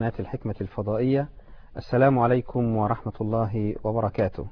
قناة الحكمة الفضائية السلام عليكم ورحمة الله وبركاته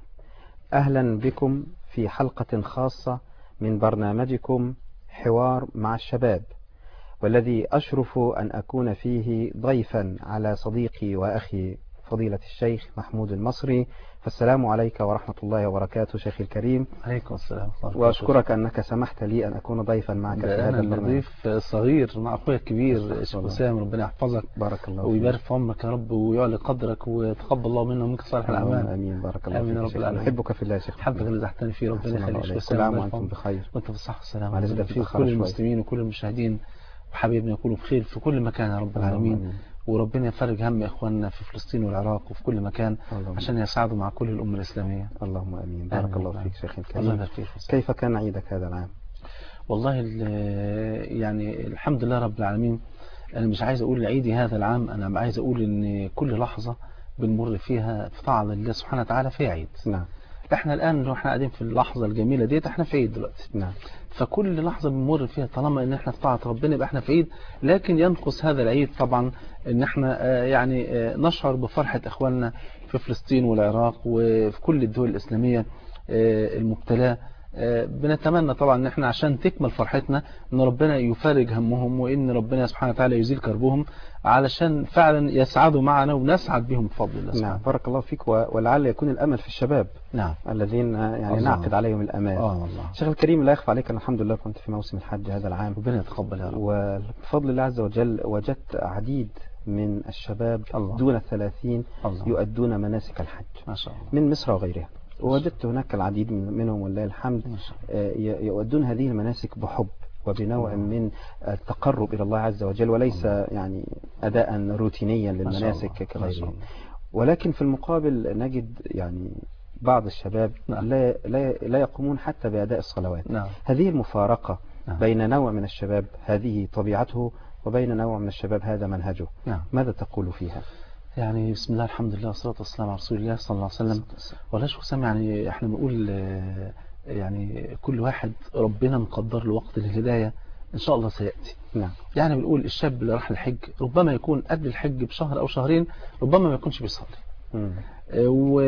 أهلا بكم في حلقة خاصة من برنامجكم حوار مع الشباب والذي أشرف أن أكون فيه ضيفا على صديقي وأخي فضيلة الشيخ محمود المصري فالسلام عليك ورحمة الله وبركاته شيخي الكريم عليكم السلام وأشكرك أنك سمحت لي أن أكون ضيفا معك في هذا أنا البرنامج نضيف صغير مع أخويا الكبير الشيخ الله. وسام ربنا يحفظك بارك الله فيك ويبارك في عمرك يا رب ويعلي قدرك ويتقبل الله منا ومنك صالح اللهم الأعمال امين بارك الله آمين فيك يا يا رب شيخ. العالمين. احبك في الله يا شيخ حبك اللي زحتني فيه أحسن ربنا الله يخليك عليك. شيخ كل وسام عام الله وانتم يحفظك. بخير وانت في الصحة والسلامة معلش ربنا ده فيه بتأخر كل شوية. المسلمين وكل المشاهدين وحبيبنا يكونوا بخير في كل مكان يا رب اللهم العالمين آمين. وربنا يفرج هم إخواننا في فلسطين والعراق وفي كل مكان اللهم عشان يساعدوا مع كل الأمة الإسلامية اللهم امين بارك آمين الله والله. فيك شيخي الله الكريم يبارك فيك يا أستاذ. كيف كان عيدك هذا العام والله ال- يعني الحمد لله رب العالمين أنا مش عايز أقول عيدي هذا العام أنا عايز أقول إن كل لحظة بنمر فيها في طاعة لله سبحانه وتعالى فيها عيد نعم احنا الآن لو احنا قاعدين في اللحظة الجميلة ديت احنا في عيد دلوقتي نعم فكل لحظة بنمر فيها طالما ان احنا في طاعة ربنا يبقى احنا في عيد لكن ينقص هذا العيد طبعا ان احنا آه، يعني آه، نشعر بفرحة اخواننا في فلسطين والعراق وفي كل الدول الاسلامية آه، المبتلاة آه، بنتمنى طبعا ان احنا عشان تكمل فرحتنا ان ربنا يفارج همهم وان ربنا سبحانه وتعالى يزيل كربهم علشان فعلا يسعدوا معنا ونسعد بهم بفضل الله نعم سبحانه بارك الله فيك و- ولعل يكون الامل في الشباب نعم الذين يعني الله. نعقد عليهم الامال اه والله شيخ الكريم لا يخفى عليك أن الحمد لله كنت في موسم الحج هذا العام ربنا يتقبل يا رب وبفضل الله عز وجل وجدت عديد من الشباب الله. دون الثلاثين الله يؤدون مناسك الحج ما شاء الله من مصر وغيرها ووجدت هناك العديد من- منهم ولله الحمد ما شاء الله آه، ي- يؤدون هذه المناسك بحب وبنوع الله. من التقرب إلى الله عز وجل وليس يعني أداء روتينيا ما شاء للمناسك الله. ما شاء كغيرهم الله. ولكن في المقابل نجد يعني بعض الشباب نعم. لا لا لا يقومون حتى بأداء الصلوات نعم هذه المفارقة نعم. بين نوع من الشباب هذه طبيعته وبين نوع من الشباب هذا منهجه نعم ماذا تقول فيها يعني بسم الله الحمد لله والصلاة والسلام على رسول الله صلى الله عليه وسلم ولا شو سامع يعني احنا بنقول آه، يعني كل واحد ربنا مقدر له وقت الهداية ان شاء الله سيأتي نعم يعني بنقول الشاب اللي راح الحج ربما يكون قبل الحج بشهر او شهرين ربما ما يكونش بيصلي مم. آه،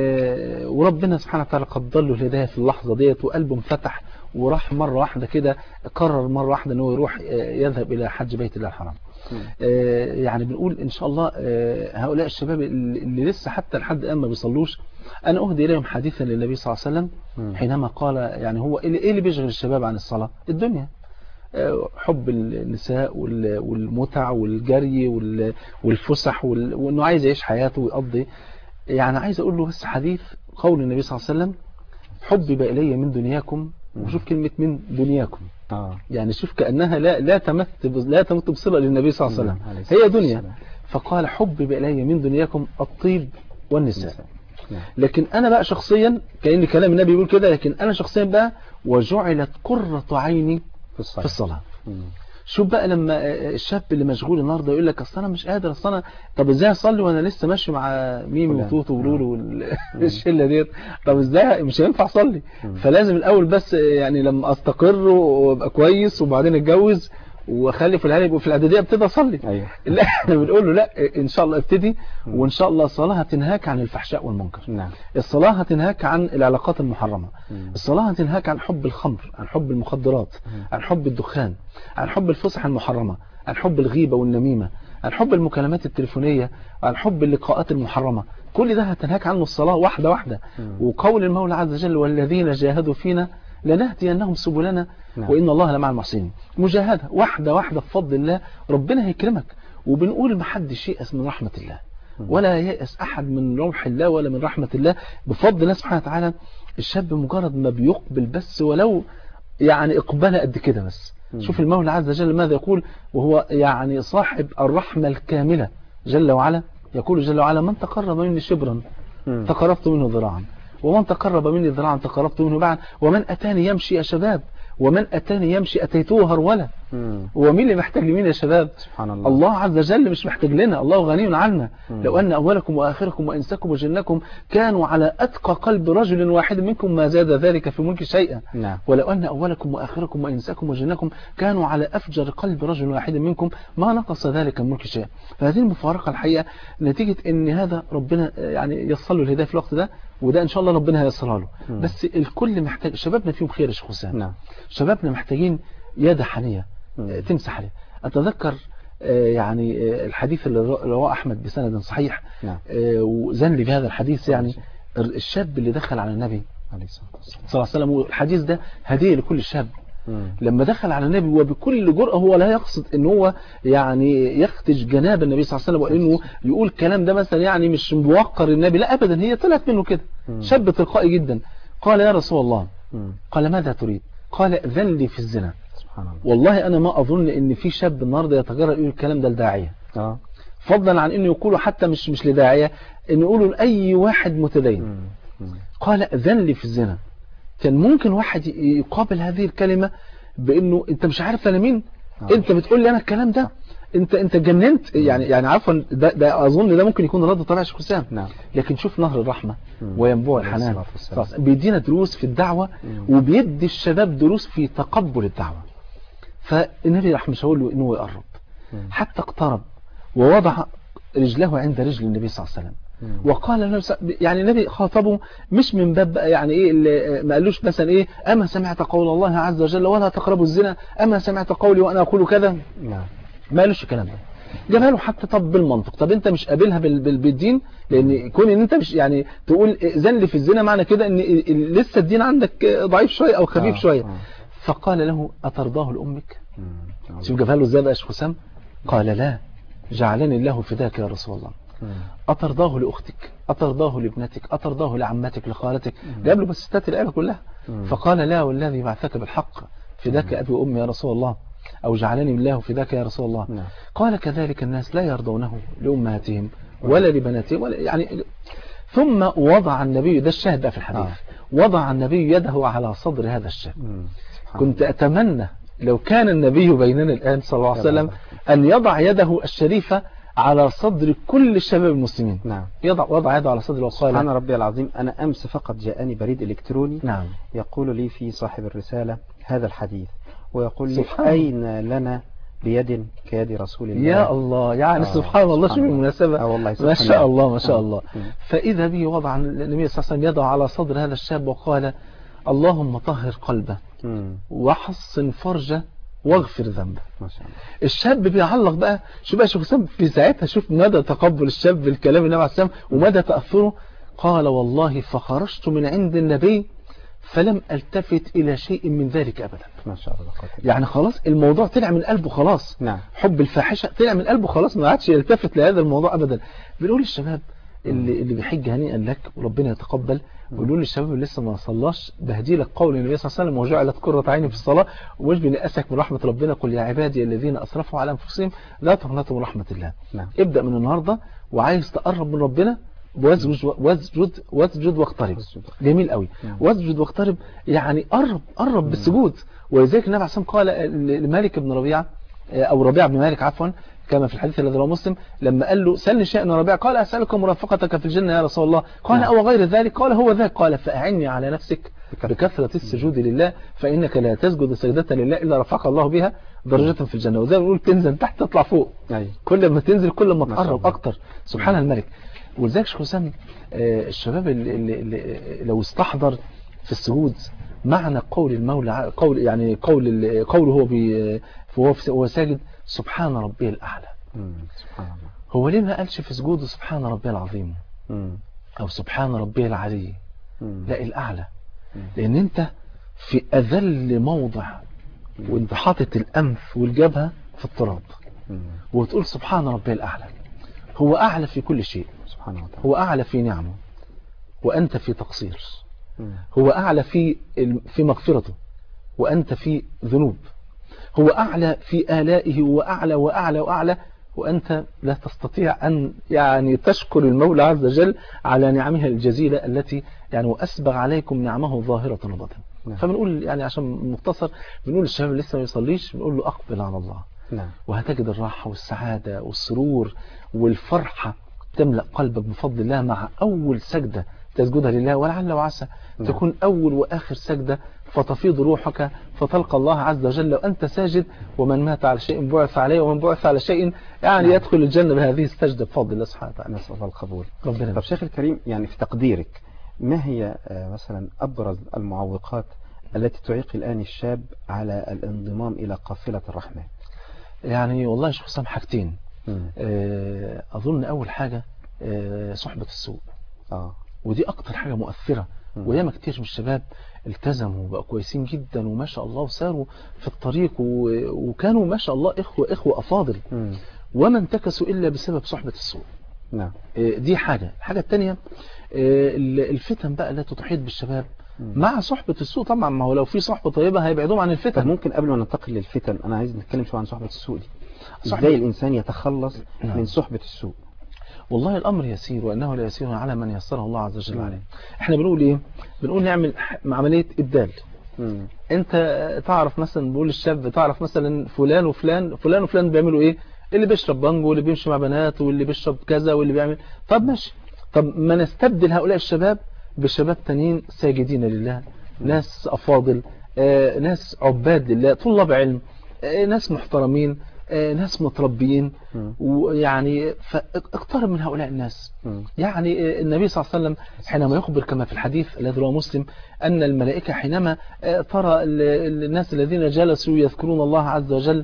و- وربنا سبحانه وتعالى قدر له الهداية في اللحظة ديت وقلبه انفتح وراح مرة واحدة كده قرر مرة واحدة انه يروح آه، يذهب الى حج بيت الله الحرام مم. آه، يعني بنقول ان شاء الله آه، هؤلاء الشباب اللي اللي لسه حتى لحد الان ما بيصلوش انا اهدي اليهم حديثا للنبي صلى الله عليه وسلم مم. حينما قال يعني هو ايه اللي- إيه اللي بيشغل الشباب عن الصلاة الدنيا آه، حب النساء وال- والمتع والجري وال- والفسح وال- وانه عايز يعيش حياته ويقضي يعني عايز اقول له بس حديث قول النبي صلى الله عليه وسلم حبب الي من دنياكم وشوف كلمة من دنياكم آه. يعني شوف كأنها لا لا تمت لا تمت بصلة للنبي صلى الله عليه نعم، وسلم عليه هي الصلاة دنيا والسلام. فقال حبب إلي من دنياكم الطيب والنساء نعم. لكن أنا بقى شخصيا كأن كلام النبي يقول كده لكن أنا شخصيا بقى وجعلت قرة عيني في الصلاة في الصلاة مم. شوف بقى لما الشاب اللي مشغول النهارده يقول لك اصل انا مش قادر اصل انا طب ازاي اصلي وانا لسه ماشي مع ميمي فلان. وتوتو ولولو والشله ديت طب ازاي مش هينفع اصلي مم. فلازم الاول بس يعني لما استقر وابقى كويس وبعدين اتجوز واخلف العيال يبقوا في الاعداديه ابتدي اصلي أيوه لا احنا بنقول له لا ان شاء الله ابتدي وان شاء الله الصلاه هتنهاك عن الفحشاء والمنكر نعم الصلاه هتنهاك عن العلاقات المحرمه مم. الصلاة هتنهاك عن حب الخمر عن حب المخدرات مم. عن حب الدخان عن حب الفسح المحرمة عن حب الغيبة والنميمة عن حب المكالمات التليفونية عن حب اللقاءات المحرمة كل ده هتنهاك عنه الصلاة واحدة واحدة مم. وقول المولى عز وجل والذين جاهدوا فينا لنهدينهم سبلنا نعم. وإن الله لمع المحسنين مجاهدة واحدة واحدة بفضل الله ربنا هيكرمك وبنقول ما حدش ييأس من رحمة الله ولا ييأس أحد من روح الله ولا من رحمة الله بفضل الله سبحانه وتعالى الشاب مجرد ما بيقبل بس ولو يعني إقبال قد كده بس مم. شوف المولى عز وجل ماذا يقول وهو يعني صاحب الرحمة الكاملة جل وعلا يقول جل وعلا من تقرب مني شبرا مم. تقربت منه ذراعا ومن تقرب مني ذراعا تقربت منه باعا ومن أتاني يمشي يا شباب ومن أتاني يمشي أتيته هرولا مم. هو مين اللي محتاج لمين يا شباب سبحان الله الله عز وجل مش محتاج لنا الله غني عنا مم. لو أن أولكم وآخركم وإنسكم وجنكم كانوا على أتقى قلب رجل واحد منكم ما زاد ذلك في ملك شيئا نعم ولو أن أولكم وآخركم وإنسكم وجنكم كانوا على أفجر قلب رجل واحد منكم ما نقص ذلك من ملك شيئا فهذه المفارقة الحقيقة نتيجة أن هذا ربنا يعني يصل له الهداية في الوقت ده وده إن شاء الله ربنا هيصلها له مم. بس الكل محتاج شبابنا فيهم خير يا شيخ حسام نعم شبابنا محتاجين يد حنية مم. آه، تمسح عليه أتذكر آه، يعني آه، الحديث اللي رو- رواه أحمد بسند صحيح نعم آه، وزن لي بهذا الحديث يعني الشاب اللي دخل على النبي عليه الصلاة والسلام صلى الله عليه وسلم والحديث ده هدية لكل شاب مم. لما دخل على النبي وبكل جرأة هو لا يقصد ان هو يعني يختج جناب النبي صلى الله عليه وسلم وانه يقول كلام ده مثلا يعني مش موقر النبي لا ابدا هي طلعت منه كده مم. شاب تلقائي جدا قال يا رسول الله مم. قال ماذا تريد قال اذن لي في الزنا سبحان الله والله انا ما اظن ان في شاب النهارده يتجرأ يقول الكلام ده لداعيه اه فضلا عن انه يقوله حتى مش مش لداعيه انه يقوله لاي واحد متدين مم. مم. قال اذن لي في الزنا كان ممكن واحد ي- يقابل هذه الكلمة بانه انت مش عارف انا مين آه. انت بتقول لي انا الكلام ده انت انت جننت يعني يعني عفوا ده, ده اظن ده ممكن يكون رد طبيعي يا شيخ حسام نعم لكن شوف نهر الرحمة مم. وينبوع عليه الحنان الصلاة والسلام. خلاص بيدينا دروس في الدعوة مم. وبيدي الشباب دروس في تقبل الدعوة فالنبي راح مش هقول له انه يقرب مم. حتى اقترب ووضع رجله عند رجل النبي صلى الله عليه وسلم مم. وقال النبي صلى- يعني النبي خاطبه مش من باب بقى يعني ايه اللي ما قالوش مثلا ايه اما سمعت قول الله عز وجل ولا تقربوا الزنا اما سمعت قولي وانا اقول كذا نعم ما قالوش الكلام ده جابها له حتى طب بالمنطق طب انت مش قابلها بال- بال- بالدين لان كون ان انت مش يعني تقول ائذن لي في الزنا معنى كده ان ال- ال- لسه الدين عندك ضعيف شويه او خفيف آه، شويه آه. فقال له اترضاه لامك مم. شوف جابها له ازاي بقى يا شيخ حسام قال لا جعلني الله فداك يا رسول الله مم. أترضاه لأختك أترضاه لابنتك أترضاه لعمتك لخالتك جاب له بس ستات العيلة كلها مم. فقال لا والذي بعثك بالحق فداك أبي وأمي يا رسول الله أو جعلني الله فداك يا رسول الله نعم قال كذلك الناس لا يرضونه لأمهاتهم ولا لبناتهم ولا يعني ثم وضع النبي ده الشاهد بقى في الحديث آه. وضع النبي يده على صدر هذا الشاب مم. سبحان كنت أتمنى لو كان النبي بيننا الآن صلى الله عليه وسلم أن يضع يده الشريفة على صدر كل الشباب المسلمين نعم يضع وضع يده على صدره سبحان وقال ربي العظيم أنا أمس فقط جاءني بريد إلكتروني نعم يقول لي في صاحب الرسالة هذا الحديث ويقول لي سبحان الله. أين لنا بيد كيد رسول الله يا الله يعني آه، سبحان الله سبحان شوف الله. المناسبة آه والله ما سبحان شاء الله ما شاء آه. الله مم. فإذا به وضع النبي صلى الله عليه وسلم يده على صدر هذا الشاب وقال اللهم طهر قلبه مم. وحصن فرجه واغفر ذنبه ما شاء الله الشاب بيعلق بقى شوف بقى شوف حسام في ساعتها شوف مدى تقبل الشاب بالكلام النبي عليه السلام ومدى تأثره قال والله فخرجت من عند النبي فلم التفت إلى شيء من ذلك أبدا ما شاء الله قوة إلا يعني خلاص الموضوع طلع من قلبه خلاص نعم حب الفاحشة طلع من قلبه خلاص ما عادش يلتفت لهذا الموضوع أبدا بنقول للشباب اللي, اللي بيحج هنيئا لك وربنا يتقبل ونقول للشباب اللي لسه ما صلاش بهدي لك قول النبي صلى الله عليه وسلم وجعلت قرة عيني في الصلاة ومش بنقاسك من رحمة ربنا قل يا عبادي الذين أسرفوا على أنفسهم لا تقنطوا من رحمة الله نعم ابدأ من النهاردة وعايز تقرب من ربنا واسجد واسجد واسجد واقترب واسجد. جميل قوي نعم. واسجد واقترب يعني قرب قرب بالسجود ولذلك النبي عليه الصلاه والسلام قال لمالك بن ربيعه او ربيعه بن مالك عفوا كما في الحديث الذي رواه مسلم لما قال له سلني شيئا يا ربيعه قال اسالك مرافقتك في الجنه يا رسول الله قال نعم. او غير ذلك قال هو ذاك قال فاعني على نفسك بكثرة. بكثره السجود لله فانك لا تسجد سجده لله الا رفعك الله بها درجه في الجنه وزي ما بنقول تنزل تحت تطلع فوق أي كل ما تنزل كل ما ما شاء تقرب الله. اكتر سبحان الملك ولذلك شيخ حسام آه، الشباب اللي, اللي, اللي لو استحضر في السجود معنى قول المولى ع- قول يعني قول ال- قوله هو بي وهو في- وهو ساجد سبحان ربي الاعلى مم. سبحان الله هو ليه ما قالش في سجوده سبحان ربي العظيم مم. او سبحان ربي العلي مم. لا الاعلى مم. لان انت في اذل موضع وانت حاطط الانف والجبهه في التراب مم. وتقول سبحان ربي الاعلى هو اعلى في كل شيء سبحانه وتعالى هو أعلى في نعمه وأنت في تقصير مم. هو أعلى في الم- في مغفرته وأنت في ذنوب هو أعلى في آلائه وأعلى وأعلى وأعلى وأنت لا تستطيع أن يعني تشكر المولى عز وجل على نعمها الجزيلة التي يعني وأسبغ عليكم نعمه ظاهرة وباطنة نعم. فبنقول يعني عشان مختصر بنقول للشباب اللي لسه ما يصليش بنقول له اقبل على الله نعم وهتجد الراحة والسعادة والسرور والفرحة تملأ قلبك بفضل الله مع أول سجدة تسجدها لله ولعل وعسى نعم. تكون أول وآخر سجدة فتفيض روحك فتلقى الله عز وجل وأنت ساجد ومن مات على شيء بعث عليه ومن بعث على شيء يعني نعم. يدخل الجنة بهذه السجدة بفضل الله سبحانه وتعالى نسأل الله القبول ربنا طب يبارك. شيخ الكريم يعني في تقديرك ما هي آه، مثلا أبرز المعوقات التي تعيق الآن الشاب على الانضمام إلى قافلة الرحمن يعني والله يا شيخ حسام حاجتين مم. آه، أظن أول حاجة آه، صحبة السوء آه ودي اكتر حاجة مؤثرة مم. وياما كتير من الشباب التزموا وبقوا كويسين جدا وما شاء الله وساروا في الطريق و... وكانوا ما شاء الله اخوة اخوة افاضل مم. وما انتكسوا الا بسبب صحبة السوء نعم آه، دي حاجة الحاجة التانية آه، الفتن بقى التي تحيط بالشباب مم. مع صحبة السوء طبعا ما هو لو في صحبة طيبة هيبعدوهم عن طب الفتن ممكن قبل ما ننتقل للفتن أنا عايز نتكلم شوية عن صحبة السوء دي صحبة- إزاي الإنسان يتخلص نعم. من صحبة السوء والله الامر يسير وانه لا يسير على من يسره الله عز وجل نعم. عليه احنا بنقول ايه بنقول نعمل ح- عملية ابدال مم. انت تعرف مثلا بقول الشاب تعرف مثلا فلان وفلان فلان وفلان بيعملوا ايه اللي بيشرب بانجو واللي بيمشي مع بنات واللي بيشرب كذا واللي بيعمل طب ماشي طب ما نستبدل هؤلاء الشباب بشباب تانيين ساجدين لله ناس افاضل آه، ناس عباد لله طلاب علم آه، ناس محترمين آه، ناس متربيين مم. ويعني فاقترب من هؤلاء الناس مم. يعني النبي صلى الله عليه وسلم حينما يخبر كما في الحديث الذي رواه مسلم أن الملائكة حينما آه، ترى ال- ال- الناس الذين جلسوا يذكرون الله عز وجل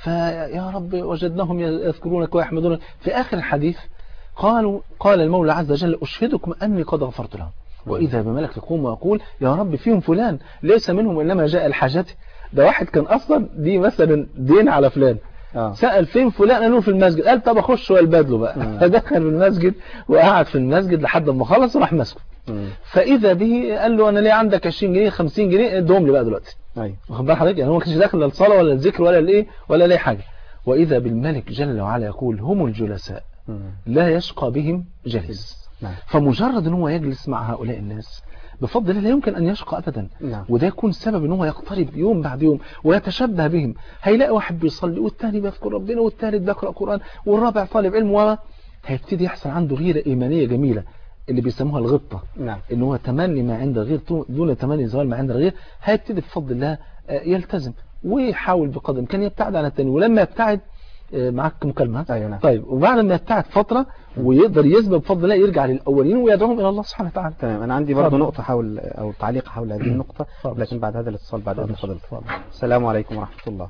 فيا رب وجدناهم يذكرونك ويحمدونك في آخر الحديث قالوا قال المولى عز وجل أشهدكم أني قد غفرت لهم وإذا بملك يقوم ويقول يا رب فيهم فلان ليس منهم إنما جاء الحاجة ده واحد كان أصلا دي مثلا دين على فلان آه. سأل فين فلان قالوا في المسجد قال طب اخش والبدله بقى مم. فدخل في المسجد وقعد في المسجد لحد ما خلص وراح ماسكه مم. فاذا به قال له انا ليه عندك 20 جنيه 50 جنيه ادهم لي بقى دلوقتي أيوة واخد بال حضرتك يعني هو ما كانش داخل لا الصلاه ولا الذكر ولا الايه ولا لاي حاجه واذا بالملك جل وعلا يقول هم الجلساء مم. لا يشقى بهم جلس نعم فمجرد ان هو يجلس مع هؤلاء الناس بفضل الله لا يمكن ان يشقى ابدا نعم وده يكون سبب ان هو يقترب يوم بعد يوم ويتشبه بهم هيلاقي واحد بيصلي والتاني بيذكر ربنا والتالت بيقرا قران والرابع طالب علم و هيبتدي يحصل عنده غيره ايمانيه جميله اللي بيسموها الغبطه نعم ان هو تمني ما عند الغير دون تمني زوال ما عند الغير هيبتدي بفضل الله آه، يلتزم ويحاول بقدر الامكان يبتعد عن التاني ولما يبتعد آه، معاك مكالمه أيوة نعم طيب وبعد ما يبتعد فتره ويقدر يثبت بفضل الله يرجع للاولين ويدعوهم الى الله سبحانه وتعالى تمام أنا عندي برضه اتفضل. نقطة حول أو تعليق حول هذه النقطة اتفضل. لكن بعد هذا الاتصال بعد إذن اتفضل. فضلت السلام عليكم ورحمة الله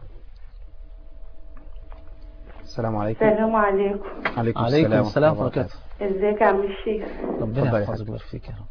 السلام عليكم السلام عليكم عليكم عليكم السلام السلام ورحمة الله وبركاته ازيك يا عم الشيخ ربنا اتفضل يا يحفظك حاج. ويبارك فيك يا رب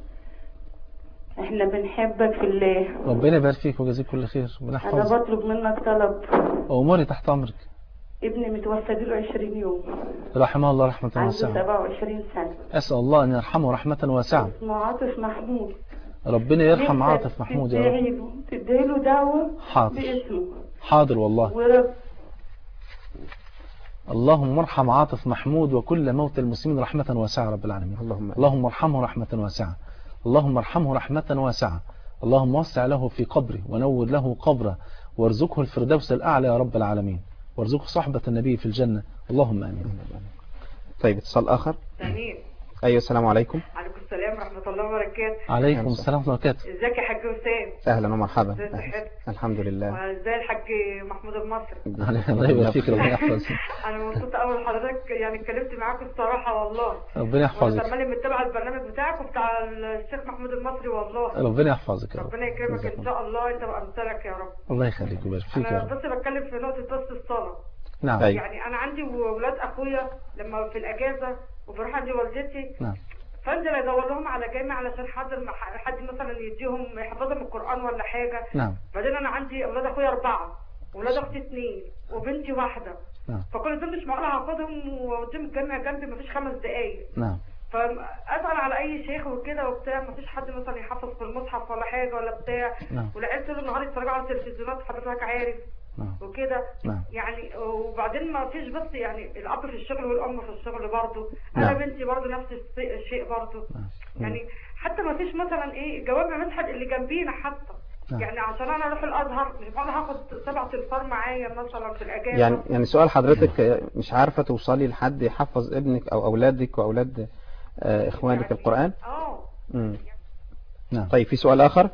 احنا بنحبك في الله ربنا يبارك فيك ويجزيك كل خير ربنا انا يحفظك بطلب منك طلب اموري تحت امرك ابني متوفى له 20 يوم رحمه الله رحمه عنده واسعه 27 سنة اسال الله ان يرحمه رحمه واسعه اسمه عاطف محمود ربنا يرحم نفسك عاطف محمود يا رب تدعي له تدعي له دعوة حاضر باسمه حاضر والله ورب اللهم ارحم عاطف محمود وكل موتى المسلمين رحمة واسعة رب العالمين اللهم اللهم ارحمه رحمة واسعة اللهم ارحمه رحمة واسعة اللهم وسع له في قبره ونور له قبره وارزقه الفردوس الأعلى يا رب العالمين وارزقه صحبة النبي في الجنة اللهم آمين طيب اتصال آخر تمام أيوة السلام عليكم عليكم السلام ورحمة الله وبركاته عليكم السلام ورحمة الله وبركاته ازيك يا حاج وسام أهلا ومرحبا ازي أهلا. صحتك الحمد لله وازاي الحاج محمود المصري الله يبارك فيك ربنا يحفظك انا مبسوطة قوي حضرتك يعني اتكلمت معاك الصراحة والله ربنا وانا يحفظك تملي متابعة البرنامج بتاعك وبتاع الشيخ محمود المصري والله ربنا يحفظك يا رب ربنا يكرمك جزاك ان الله. شاء الله انت وامثالك يا رب الله يخليك ويبارك فيك يا انا رب بس بتكلم في نقطة بس الصلاة نعم أيوة. يعني انا عندي ولاد اخويا لما في الاجازة وبروح عند والدتي نعم فانزل ادور لهم على جامع علشان حد حد مثلا يديهم يحفظهم القرآن ولا حاجة نعم بعدين انا عندي اولاد اخويا اربعة ولاد اختي اثنين وبنتي واحدة نعم فكل دول مش معقول هاخدهم واوديهم الجامع جنبي مفيش خمس دقايق نعم فاسال على اي شيخ وكده وبتاع مفيش حد مثلا يحفظ في المصحف ولا حاجه ولا بتاع نعم والعيال طول النهار يتفرجوا على التلفزيونات حضرتك عارف نعم وكده نعم يعني وبعدين ما فيش بس يعني الاب في الشغل والام في الشغل برضه انا نعم. بنتي برضه نفس الشيء- الشيء برضه نعم. يعني حتى ما فيش مثلا ايه جوامع مسحت اللي جنبينا حتى نعم. يعني عشان انا اروح الازهر مش انا هاخد سبع تنفار معايا مثلا في الاجازه يعني يعني سؤال حضرتك آه، مش عارفة توصلي لحد يحفظ ابنك أو أولادك وأولاد آه، إخوانك القرآن اه مم. نعم طيب في سؤال آخر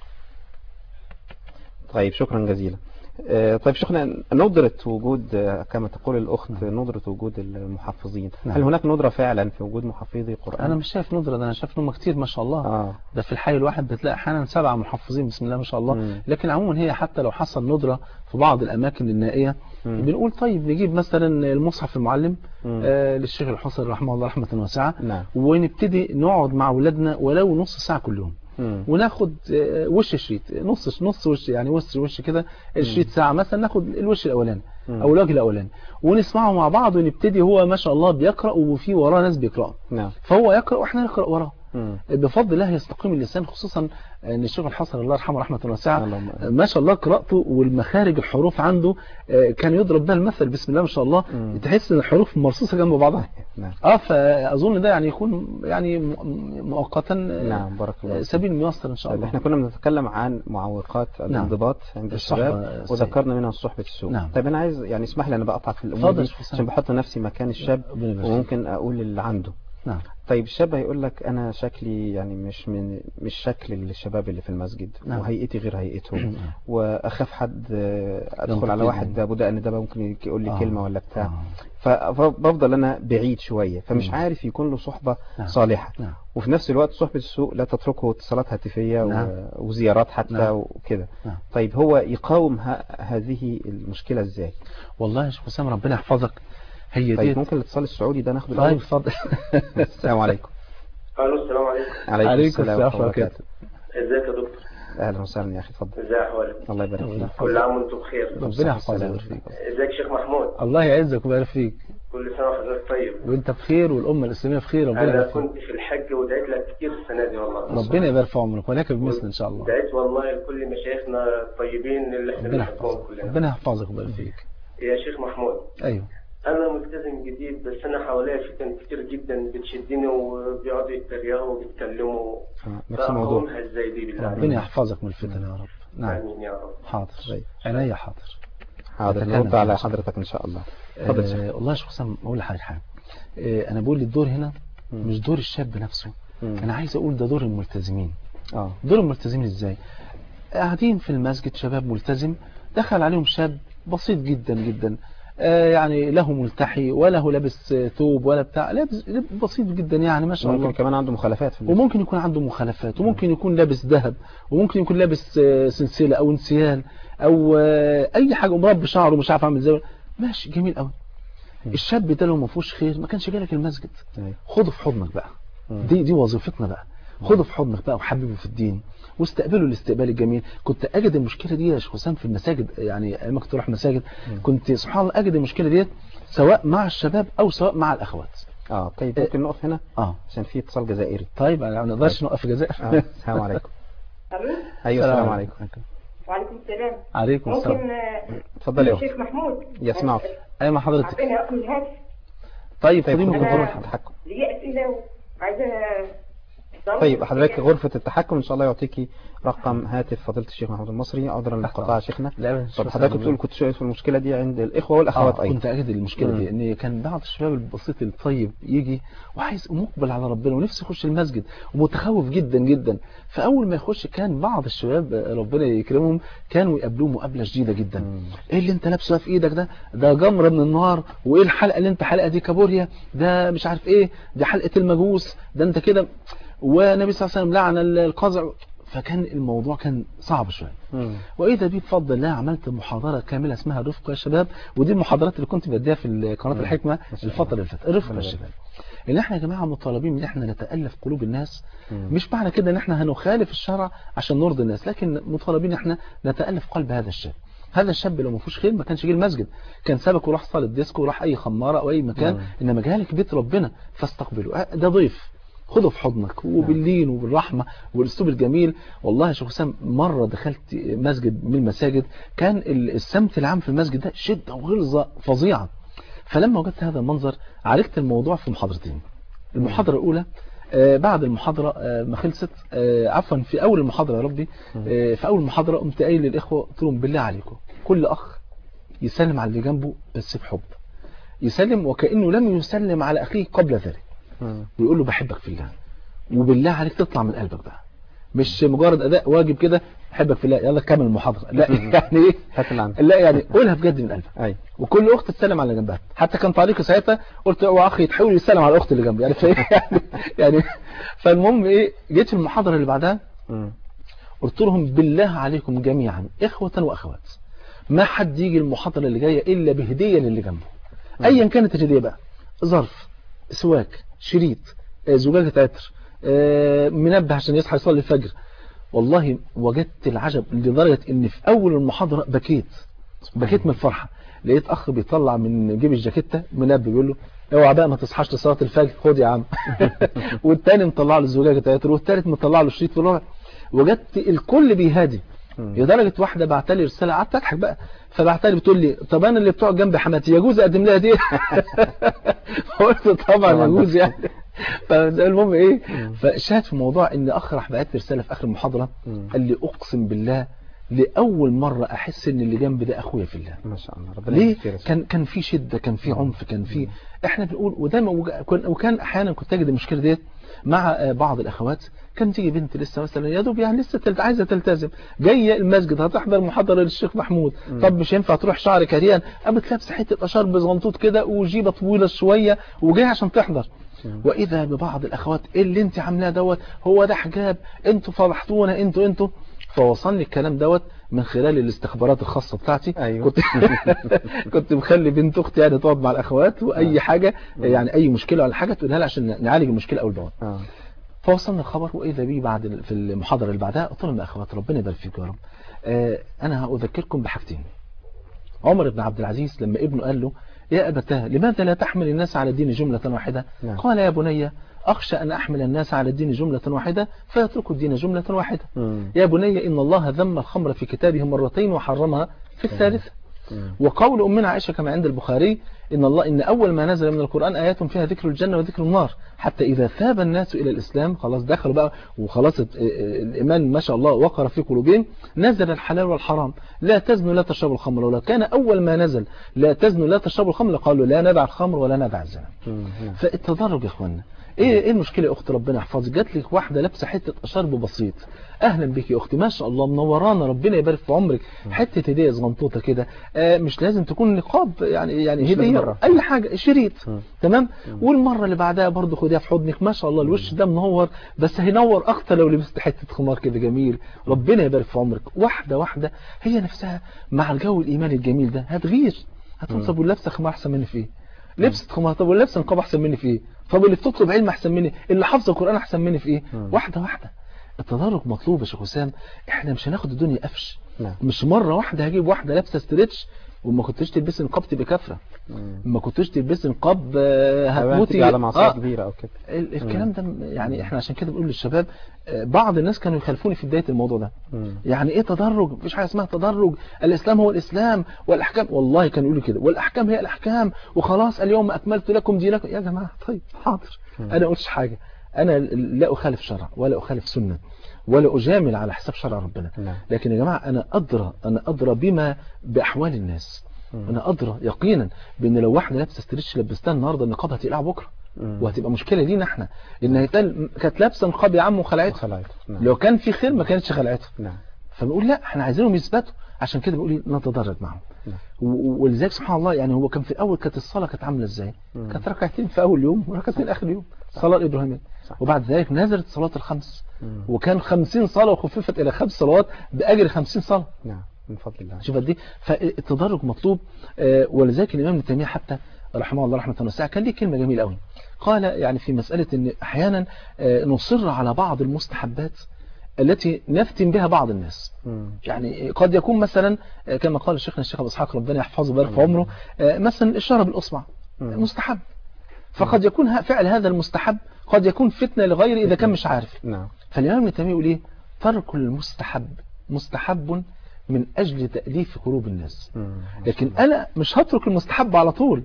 طيب شكرا جزيلا آه، طيب شيخنا ندرة وجود آه، كما تقول الأخت ندرة وجود المحفظين نعم. هل هناك ندرة فعلا في وجود محفظي قرآن انا مش شايف ندرة ده انا شايف انهم كتير ما شاء الله آه ده في الحي الواحد بتلاقي احيانا سبعة محفظين بسم الله ما شاء الله مم. لكن عموما هي حتى لو حصل ندرة في بعض الاماكن النائية مم. بنقول طيب نجيب مثلا المصحف المعلم مم. آه للشيخ الحسن رحمه الله رحمة واسعة نعم ونبتدي نقعد مع اولادنا ولو نص ساعة كل يوم مم. وناخد آه، وش شريط نص نص وش يعني وش وش كده الشريط ساعة مثلا ناخد الوش الاولاني مم. او الوجه الاولاني ونسمعه مع بعض ونبتدي هو ما شاء الله بيقرأ وفي وراه ناس بيقرأوا نعم فهو يقرأ واحنا نقرأ وراه مم. بفضل الله يستقيم اللسان خصوصا ان الشيخ الحسن الله يرحمه رحمه واسعه اللهم ما شاء الله قراءته والمخارج الحروف عنده آه، كان يضرب بها المثل بسم الله ما شاء الله مم. تحس ان الحروف مرصوصه جنب بعضها نعم اه فاظن ده يعني يكون يعني م- مؤقتا آه، نعم بارك الله آه، فيك. سبيل ميسر ان شاء طيب الله احنا كنا بنتكلم عن معوقات الانضباط عند الصحبة الشباب السيئة. وذكرنا منها صحبة السوء نعم. طيب انا عايز يعني اسمح لي انا بقطع في الامور اتفضل يا دي شيخ حسام. عشان بحط نفسي مكان الشاب ربنا يبارك فيك. وممكن اقول اللي عنده نعم طيب الشاب هيقول لك انا شكلي يعني مش من مش شكل الشباب اللي في المسجد نعم. وهيئتي غير هيئتهم نعم. واخاف حد آه، ادخل ينتقدني. على واحد ده ابو دقن ده ممكن يقول لي آه. كلمه ولا بتاع آه. ف- فبفضل انا بعيد شويه فمش مم. عارف يكون له صحبه نعم. صالحه نعم وفي نفس الوقت صحبة السوء لا تتركه اتصالات هاتفية و- نعم. وزيارات حتى نعم. وكده نعم. طيب هو يقاوم ه- هذه المشكلة ازاي والله يا شيخ حسام ربنا يحفظك هي طيب دي ممكن الاتصال السعودي ده ناخده طيب الأول اتفضل السلام عليكم الو السلام عليكم عليكم, عليكم السلام السلام ورحمة الله وبركاته. وبركاته ازيك يا دكتور اهلا وسهلا يا اخي اتفضل ازي احوالك الله يبارك الله فيك كل عام وانتم بخير ربنا يحفظك السلام. ويبارك فيك ازيك شيخ محمود الله يعزك ويبارك فيك كل سنه وحضرتك طيب وانت بخير والامه الاسلاميه بخير ربنا انا يبارك فيك كنت في الحج ودعيت لك كتير السنه دي والله ربنا يبارك في عمرك ولك بمثل ان شاء الله دعيت والله لكل مشايخنا الطيبين اللي احنا ربنا بنحبهم يحفظك كلنا ربنا يحفظك ويبارك فيك يا شيخ محمود ايوه انا ملتزم جديد بس انا حواليا فتن كتير جدا بتشدني وبيقعدوا يتريقوا وبيتكلموا آه، نفس الموضوع فأقومها ازاي دي بالله ربنا يحفظك من الفتن يا رب نعم امين يا رب حاضر طيب. عينيا حاضر حاضر نتكلم نرد على إن شاء الله. حضرتك ان شاء الله اتفضل يا شيخ. آه والله يا شيخ حسام اقول لحضرتك حاجه آه انا بقول الدور هنا مم. مش دور الشاب نفسه مم. انا عايز اقول ده دور الملتزمين اه دور الملتزمين ازاي قاعدين في المسجد شباب ملتزم دخل عليهم شاب بسيط جدا جدا آه يعني له ملتحي ولا هو لابس آه، ثوب ولا بتاع لابس لابس بسيط جدا يعني ما شاء الله ممكن كمان عنده مخالفات في اللبس. وممكن يكون عنده مخالفات وممكن يكون لابس ذهب وممكن يكون لابس آه، سلسلة او انسيال او آه، اي حاجة ومربي شعره مش عارف اعمل ازاي ماشي جميل قوي الشاب ده لو ما فيهوش خير ما كانش جالك المسجد أيوة. خده في حضنك بقى مم. دي دي وظيفتنا بقى خده في حضنك بقى وحببه في الدين واستقبله الاستقبال الجميل كنت اجد المشكله دي يا شيخ حسام في المساجد يعني ايام ما كنت اروح مساجد كنت سبحان الله اجد المشكله ديت سواء مع الشباب او سواء مع الاخوات اه طيب ممكن نقف هنا اه عشان في اتصال جزائري طيب انا ما نقدرش نوقف في الجزائر آه. السلام عليكم الو ايوه السلام عليكم وعليكم السلام عليكم السلام ممكن آه، اتفضل يا اخت شيخ محمود يسمعك ايوه مع حضرتك عارفين رقم الهاتف طيب طيب خدي خد ميكروفون غرفة التحكم ليه اسئله وعايزه طيب حضرتك غرفة التحكم ان شاء الله يعطيكي رقم هاتف فضيلة الشيخ محمود المصري عذرا للقطاع يا شيخنا لا طب حضرتك بتقول كنت شايف المشكلة دي عند الإخوة والأخوات آه أيضا كنت أجد المشكلة مم. دي إن كان بعض الشباب البسيط الطيب يجي وعايز مقبل على ربنا ونفسه يخش المسجد ومتخوف جدا جدا فأول ما يخش كان بعض الشباب آه، ربنا يكرمهم كانوا يقابلوه مقابلة شديدة جدا مم. ايه اللي انت لابسه في ايدك ده ده جمرة من النار وايه الحلقة اللي انت حلقة دي كابوريا ده مش عارف ايه دي حلقة المجوس ده انت كده والنبي صلى الله عليه وسلم لعن القزع فكان الموضوع كان صعب شوية مم. واذا بي بفضل الله عملت محاضرة كاملة اسمها الرفق يا شباب ودي المحاضرات اللي كنت بديها في قناة مم. الحكمة ما شاء الله. الفترة اللي فاتت الرفق يا الله شباب ان احنا يا جماعة مطالبين ان احنا نتألف قلوب الناس مم. مش معنى كده ان احنا هنخالف الشرع عشان نرضي الناس لكن مطالبين ان احنا نتألف قلب هذا الشاب هذا الشاب لو ما فيهوش خير ما كانش جه المسجد كان سابك وراح صاله ديسكو وراح اي خماره او اي مكان نعم. انما جالك بيت ربنا فاستقبله آه، ده ضيف خده في حضنك وباللين وبالرحمه والاسلوب الجميل والله يا شيخ حسام مره دخلت مسجد من المساجد كان ال- السمت العام في المسجد ده شده وغلظه فظيعه فلما وجدت هذا المنظر عالجت الموضوع في محاضرتين المحاضره الاولى آه، بعد المحاضرة آه، ما خلصت آه، عفوا في أول المحاضرة يا ربي آه، في أول المحاضرة قمت قايل للإخوة قلت لهم بالله عليكم كل أخ يسلم على اللي جنبه بس بحب يسلم وكأنه لم يسلم على أخيه قبل ذلك مم. ويقول له بحبك في الله وبالله عليك تطلع من قلبك بقى مش مجرد أداء واجب كده بحبك في الله يلا كمل المحاضرة لا يعني إيه هات اللي عندك لا يعني قولها بجد من قلبك أي وكل اخت تسلم على اللي جنبها حتى كان تعليقي ساعتها قلت اوعى اخي تحاول يسلم على الاخت اللي جنبي يعني فايه يعني, يعني فالمهم ايه جيت في المحاضره اللي بعدها مم. قلت لهم بالله عليكم جميعا اخوه واخوات ما حد يجي المحاضره اللي جايه الا بهديه للي جنبه ايا كانت الهديه بقى ظرف سواك شريط آه، زجاجه عطر آه، منبه عشان يصحى يصلي الفجر والله وجدت العجب لدرجه ان في اول المحاضره بكيت بكيت من الفرحه لقيت اخ بيطلع من جيب الجاكيته منبه بيقول له اوعى بقى ما تصحاش لصلاه الفجر خد يا عم والتاني مطلع له الزجاجه عطر والتالت مطلع له شريط في الرابع وجدت الكل بيهادي لدرجه واحده بعت لي رساله قعدت اضحك بقى فبعت لي بتقول لي طب انا اللي بتوع جنب حماتي يجوز اقدم لها دي قلت طبعا طبعاً. يجوز يعني فالمهم ايه فشاهد في موضوع ان اخ راح بعت لي رساله في اخر المحاضره مم. قال لي اقسم بالله لاول مره احس ان اللي جنبي ده اخويا في الله ما شاء الله ربنا ليه يجزيك خير يا شيخ. كان كان في شده كان في عنف كان في احنا بنقول ودايما وج- كن- وكان احيانا كنت اجد المشكله ديت مع آه، بعض الاخوات كان تيجي بنت لسه مثلا يا دوب يعني لسه تلت عايزه تلتزم جايه المسجد هتحضر محاضره للشيخ محمود طب مش ينفع تروح شعر كريان قامت لابسه حته اشار بزغنطوط كده وجيبه طويله شويه وجايه عشان تحضر واذا ببعض الاخوات ايه اللي انت عاملاه دوت هو ده حجاب انتوا فضحتونا انتوا انتوا فوصلني الكلام دوت من خلال الاستخبارات الخاصه بتاعتي أيوة. كنت كنت مخلي بنت اختي يعني تقعد مع الاخوات واي حاجه يعني اي مشكله ولا حاجه تقولها لها عشان نعالج المشكله اول باول آه. فوصلنا الخبر واذا بي بعد ال- في المحاضره اللي بعدها قلت لهم يا اخوات ربنا يبارك فيكم يا رب آه انا هاذكركم بحاجتين عمر بن عبد العزيز لما ابنه قال له يا ابتاه لماذا لا تحمل الناس على الدين جمله واحده نعم. قال يا بني اخشى ان احمل الناس على الدين جمله واحده فيتركوا الدين جمله واحده مم. يا بني ان الله ذم الخمر في كتابه مرتين وحرمها في الثالثه مم. وقول أمنا عائشة كما عند البخاري إن الله إن أول ما نزل من القرآن آيات فيها ذكر الجنة وذكر النار حتى إذا ثاب الناس إلى الإسلام خلاص دخلوا بقى وخلاص ات- الإيمان ما شاء الله وقر في قلوبهم نزل الحلال والحرام لا تزنوا لا تشربوا الخمر ولو كان أول ما نزل لا تزنوا لا تشربوا الخمر قالوا لا ندع الخمر ولا ندع الزنا مم. نعم. فالتدرج يا اخوانا ايه ايه المشكله يا اختي ربنا يحفظك جات لك واحده لابسه حته اشرب بسيط اهلا بك يا اختي ما شاء الله منورانا ربنا يبارك في عمرك حته هديه صغنطوطه كده آه مش لازم تكون نقاب يعني يعني مش هديه بالمرة. اي حاجه شريط مم. تمام والمره اللي بعدها برضه خديها في حضنك ما شاء الله الوش ده منور بس هينور اكتر لو لبست حته خمار كده جميل ربنا يبارك في عمرك واحده واحده هي نفسها مع الجو الايماني الجميل ده هتغير هتقول طب واللابسه خمار احسن مني في ايه لبست خمار طب واللي لابسه نقاب احسن مني في ايه طب اللي بتطلب علم احسن مني اللي حافظ القران احسن مني في ايه مم. واحده واحده التدرج مطلوب يا شيخ حسام احنا مش هناخد الدنيا قفش نعم. مش مره واحده هجيب واحده لابسه ستريتش وما كنتش تلبسي نقاب تبقى كافره مم. ما كنتش تلبسي نقاب آه، أو هتموتي تيجي على معصية آه. كبيرة أو كده ال- الكلام ده يعني احنا عشان كده بنقول للشباب آه، بعض الناس كانوا يخالفوني في بدايه الموضوع ده مم. يعني ايه تدرج مفيش حاجه اسمها تدرج الاسلام هو الاسلام والاحكام والله كانوا يقولوا كده والاحكام هي الاحكام وخلاص اليوم اكملت لكم دينكم يا جماعه طيب حاضر انا ما قلتش حاجه انا لا اخالف شرع ولا اخالف سنه ولا اجامل على حساب شرع ربنا نعم. لكن يا جماعه انا ادرى انا ادرى بما باحوال الناس انا ادرى يقينا بان لو واحده لابسه ستريتش لبستها النهارده النقاب هتقلع بكره مم. وهتبقى مشكله لينا احنا ان هيتقال كانت لابسه نقاب يا عم وخلعته خلاص نعم. لو كان في خير ما كانتش خلعته نعم فنقول لا احنا عايزينهم يثبتوا عشان كده بنقول إيه؟ نتدرج معهم نعم. و- و- ولذلك سبحان الله يعني هو كان في الاول كانت الصلاه كانت عامله ازاي مم. كانت ركعتين في اول يوم وركعتين اخر يوم الصلاه الابراهيميه صح. وبعد ذلك نزلت صلاه الخمس مم. وكان 50 صلاه وخففت الى خمس صلوات باجر 50 صلاه نعم من فضل الله شوف قد ايه فالتدرج مطلوب آه، ولذلك الامام ابن تيميه حتى رحمه الله رحمه واسعه كان ليه كلمه جميله قوي قال يعني في مساله ان احيانا آه، نصر على بعض المستحبات التي نفتن بها بعض الناس مم. يعني قد يكون مثلا آه، كما قال شيخنا الشيخ ابو اسحاق ربنا يحفظه ويبارك في عمره آه، مثلا الاشاره بالاصبع مم. مستحب فقد يكون ه- فعل هذا المستحب قد يكون فتنه لغيره اذا كان مش عارف نعم فالإمام ابن تيمية يقول إيه ترك المستحب مستحب من أجل تأليف قلوب الناس مم. لكن أنا مش هترك المستحب على طول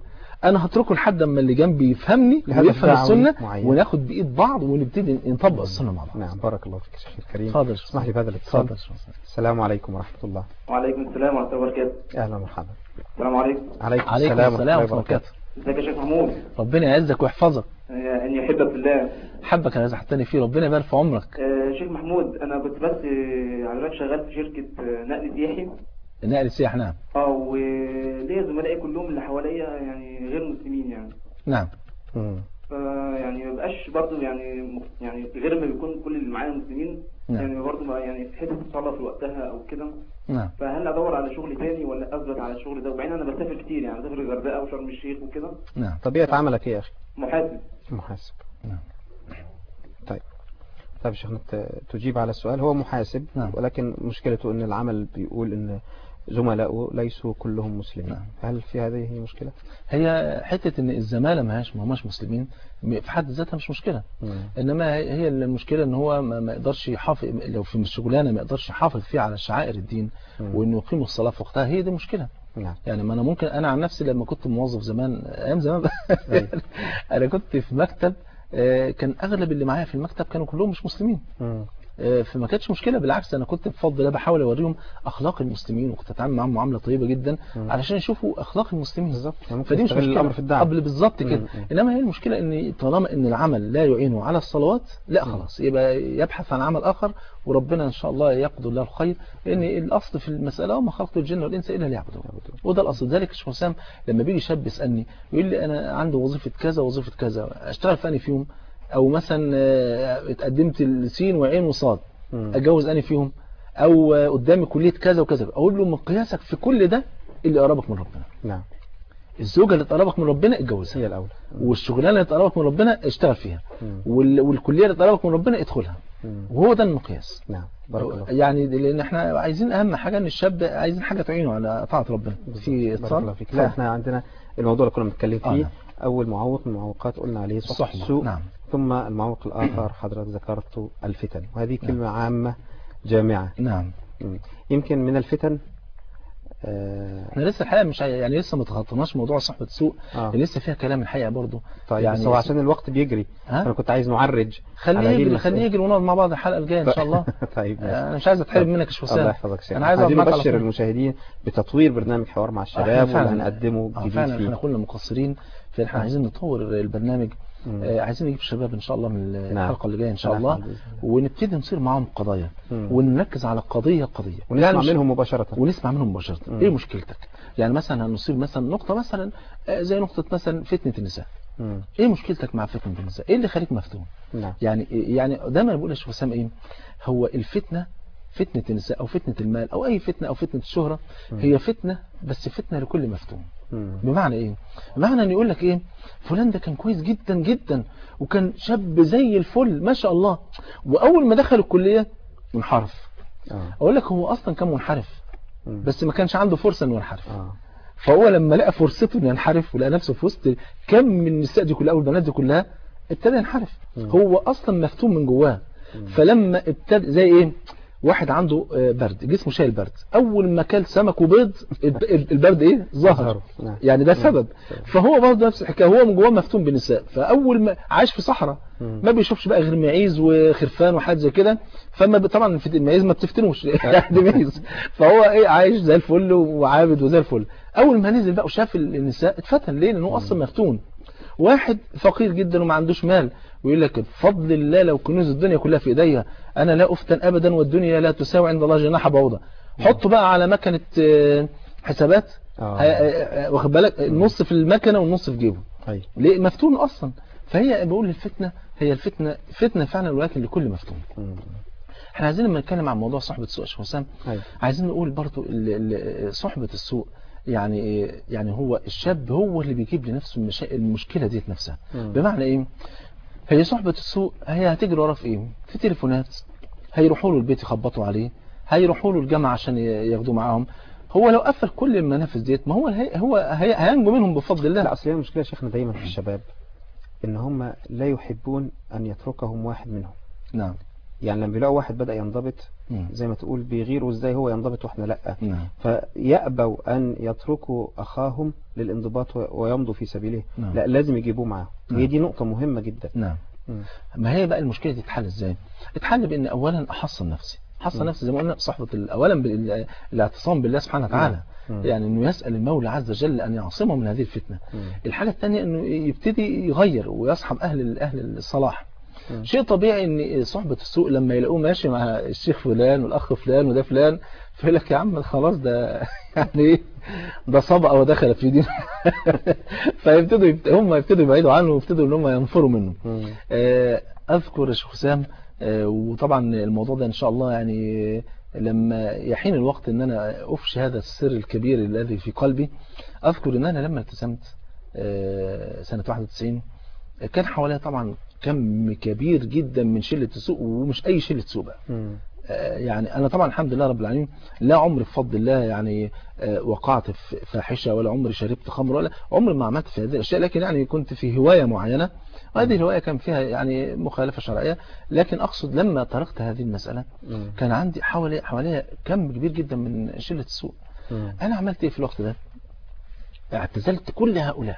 انا هتركه لحد اما اللي جنبي يفهمني لهدف ويفهم دعوي السنه معين. وناخد بايد بعض ونبتدي نطبق السنه مع بعض نعم بارك الله فيك يا شيخ الكريم اتفضل يا شيخ اسمح لي بهذا الاتصال اتفضل يا شيخ حسام. السلام عليكم ورحمة الله وعليكم السلام ورحمة الله وبركاته أهلا ومرحبا السلام عليكم عليكم, عليكم السلام السلام ورحمة الله وبركاته ازيك يا شيخ محمود ربنا يعزك ويحفظك آه، اني احبك في الله حبك انا زحتني فيه ربنا يبارك في عمرك آه، شيخ محمود انا كنت بس آه، على بالك شغال في شركة آه، نقل سياحي نقل السياح نعم اه وليا زملائي كلهم اللي حواليا يعني غير مسلمين يعني نعم مم. فيعني ما بقاش برضه يعني م- يعني غير ما بيكون كل اللي معايا مسلمين نعم. يعني برضه ما- يعني في حته الصلاه في وقتها او كده نعم فهل ادور على شغل تاني ولا اثبت على الشغل ده وبعدين انا بسافر كتير يعني بسافر الغردقه وشرم الشيخ وكده نعم طبيعة عملك إيه يا أخي محاسب محاسب نعم. طيب طيب يا شيخنا ت- تجيب على السؤال هو محاسب نعم. ولكن مشكلته أن العمل بيقول أن زملائه ليسوا كلهم مسلمين نعم. هل في هذه مشكلة؟ هي حته ان الزماله ما هياش ما هماش مسلمين م- في حد ذاتها مش مشكله مم. انما هي هي المشكله ان هو ما ما يقدرش يحافظ لو في الشغلانه ما يقدرش يحافظ فيها على شعائر الدين مم. وانه يقيم الصلاه في وقتها هي دي مشكله نعم يعني ما انا ممكن انا عن نفسي لما كنت موظف زمان ايام زمان أيوة. انا كنت في مكتب آه، كان اغلب اللي معايا في المكتب كانوا كلهم مش مسلمين مم. آه، فما كانتش مشكله بالعكس انا كنت بفضل الله بحاول اوريهم اخلاق المسلمين وكنت اتعامل معاهم معامله طيبه جدا مم. علشان يشوفوا اخلاق المسلمين بالظبط يعني ممكن فدي مش يستغل مشكله الأمر في الدعوة قبل بالظبط كده مم. مم. انما هي المشكله ان طالما ان العمل لا يعينه على الصلوات لا خلاص يبقى يبحث عن عمل اخر وربنا ان شاء الله يقدر له الخير لان الاصل في المساله وما خلقت الجن والانس الا ليعبدون وده الاصل ذلك يا شيخ حسام لما بيجي شاب يسالني يقول لي انا عندي وظيفه كذا وظيفه كذا اشتغل في انهي فيهم او مثلا آه، اتقدمت لسين وعين وصاد مم. اتجوز انهي فيهم او آه، قدامي كليه كذا وكذا اقول له مقياسك في كل ده اللي قربك من ربنا نعم الزوجه اللي تقربك من ربنا اتجوزها هي الأولى والشغلانه اللي تقربك من ربنا اشتغل فيها مم. وال- والكليه اللي تقربك من ربنا ادخلها مم. وهو ده المقياس نعم بارك الله فيك. يعني لان احنا عايزين اهم حاجه ان الشاب عايزين حاجه تعينه على طاعه ربنا في بارك اتصال الله فيك لا احنا عندنا الموضوع اللي كنا بنتكلم آه، فيه نعم. أول معوق من المعوقات قلنا عليه صحبة الصحبة، السوء نعم. ثم المعوق الآخر حضرتك ذكرت الفتن وهذه كلمة عامة جامعة نعم مم. يمكن من الفتن آه احنا لسه الحقيقه مش عاي- يعني لسه ما تخطيناش موضوع صحبه السوء آه. لسه فيها كلام الحقيقه برضه طيب يعني بس هو عشان الوقت بيجري ها؟ انا كنت عايز نعرج خليه على هذه يجري المسألة. خليه يجري ونقعد مع بعض الحلقه الجايه ان شاء الله طيب ماشي. انا مش عايز اتحرم طب. منك يا شيخ الله حسام يحفظك شيخ انا عايز اقعد عايزين معاك على نبشر طول. المشاهدين بتطوير برنامج حوار مع احنا الشباب فعلا- واللي هنقدمه آه، جديد فعلا احنا فيه كنا مقصرين في احنا عايزين نطور البرنامج مم. آه، عايزين نجيب الشباب ان شاء الله من نعم. الحلقه اللي جايه ان شاء نعم، الله بإذن الله. ونبتدي نصير معاهم قضايا مم. ونركز على قضيه قضيه ونسمع يعني مش- منهم مباشرة ونسمع منهم مباشره مم. ايه مشكلتك يعني مثلا هنصير مثلا نقطه مثلا آه، زي نقطه مثلا فتنه النساء مم. ايه مشكلتك مع فتنه النساء ايه اللي خليك مفتون نعم يعني يعني دايما بقول يا شيخ حسام ايه هو الفتنه فتنه النساء او فتنه المال او اي فتنه او فتنه الشهره هي فتنه بس فتنه لكل مفتون مم. بمعنى ايه بمعنى ان يقول لك ايه فلان ده كان كويس جدا جدا وكان شاب زي الفل ما شاء الله واول ما دخل الكليه انحرف آه. اقول لك هو اصلا كان منحرف مم. بس ما كانش عنده فرصه انه ينحرف آه. فهو لما لقى فرصته انه ينحرف ولقى نفسه في وسط كم من النساء دي كلها او البنات دي كلها ابتدى ينحرف مم. هو اصلا مفتون من جواه فلما ابتدى زي ايه واحد عنده آه، برد جسمه شايل برد اول ما كل سمك وبيض الب- البرد ايه ظهر ظهر. نعم. يعني ده سبب فهو برضه نفس الحكايه هو من جواه مفتون بالنساء فاول ما عاش في صحراء مم. ما بيشوفش بقى غير معيز وخرفان وحاجات زي كده فما ب- طبعا في المعيز ما بتفتنوش يعني معيز فهو ايه عايش زي الفل وعابد وزي الفل اول ما نزل بقى وشاف النساء اتفتن ليه لانه اصلا مفتون واحد فقير جدا وما عندوش مال ويقول لك بفضل الله لو كنوز الدنيا كلها في ايديا انا لا افتن ابدا والدنيا لا تساوي عند الله جناح بعوضه حطه بقى على مكنه آه، حسابات آه. ه- آه، آه، واخد بالك النص في المكنه والنص في جيبه أي. ليه مفتون اصلا فهي بقول الفتنه هي الفتنه فتنه فعلا ولكن لكل مفتون مم. احنا عايزين لما نتكلم عن موضوع صحبه السوء يا شيخ حسام أي. عايزين نقول برضو ال- ال- صحبه السوء يعني إيه؟ يعني هو الشاب هو اللي بيجيب لنفسه المشا... المشكله ديت نفسها مم. بمعنى ايه هي صحبه السوء هي هتجري وراه في ايه في تليفونات هيروحوا له البيت يخبطوا عليه هيروحوا له الجامعه عشان ي- ياخدوه معاهم هو لو قفل كل المنافذ ديت ما هو هي هو هي هينجو منهم بفضل الله لا أصل هي المشكلة يا شيخنا دايما في الشباب إن هم لا يحبون أن يتركهم واحد منهم نعم يعني لما بيلاقوا واحد بدأ ينضبط مم. زي ما تقول بيغيروا ازاي هو ينضبط واحنا لا نعم فيأبوا أن يتركوا أخاهم للانضباط و- ويمضوا في سبيله نعم. لا لازم يجيبوه معاهم نعم. هي دي نقطة مهمة جدا نعم مم. ما هي بقى المشكلة دي تتحل ازاي اتحل بان اولا احصن نفسي احصن مم. نفسي زي ما قلنا بصحبة ال- اولا بالاعتصام بالله سبحانه وتعالى مم. يعني انه يسأل المولى عز وجل ان يعصمه من هذه الفتنة مم. الحاجة الثانية انه يبتدي يغير ويصحب اهل اهل الصلاح مم. شيء طبيعي ان صحبة السوء لما يلاقوه ماشي مع الشيخ فلان والاخ فلان وده فلان فيقول لك يا عم خلاص ده يعني ايه ده صبأ ودخل في دين فيبتدوا يبت... هم يبتدوا يبعدوا عنه ويبتدوا ان هم ينفروا منه مم. آه، اذكر يا شيخ حسام آه، وطبعا الموضوع ده ان شاء الله يعني لما يحين الوقت ان انا افشي هذا السر الكبير الذي في قلبي اذكر ان انا لما التزمت آه، سنة 91 كان حواليا طبعا كم كبير جدا من شلة السوق ومش اي شلة سوق بقى مم. آه، يعني انا طبعا الحمد لله رب العالمين لا عمري بفضل الله يعني آه، وقعت في فاحشه ولا عمري شربت خمر ولا عمري ما عملت في هذه الاشياء لكن يعني كنت في هوايه معينه وهذه الهوايه كان فيها يعني مخالفه شرعيه لكن اقصد لما تركت هذه المساله مم. كان عندي حوالي حوالي كم كبير جدا من شله السوق مم. انا عملت ايه في الوقت ده اعتزلت كل هؤلاء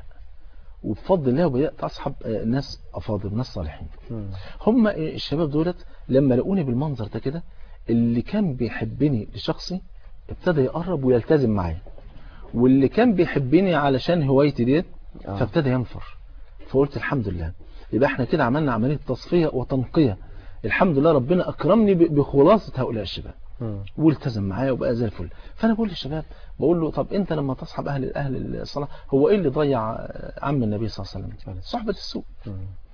وبفضل الله وبدات اصحب آه، ناس افاضل ناس صالحين مم. هم الشباب دولت لما لقوني بالمنظر ده كده اللي كان بيحبني لشخصي ابتدى يقرب ويلتزم معايا واللي كان بيحبني علشان هوايتي ديت آه. فابتدى ينفر فقلت الحمد لله يبقى احنا كده عملنا عملية تصفية وتنقية الحمد لله ربنا أكرمني ب- بخلاصة هؤلاء الشباب مم. والتزم معايا وبقى زي الفل فانا بقول للشباب بقول له طب انت لما تصحب اهل اهل الصلاه هو ايه اللي ضيع آه، عم النبي صلى الله عليه وسلم صحبه السوء مم.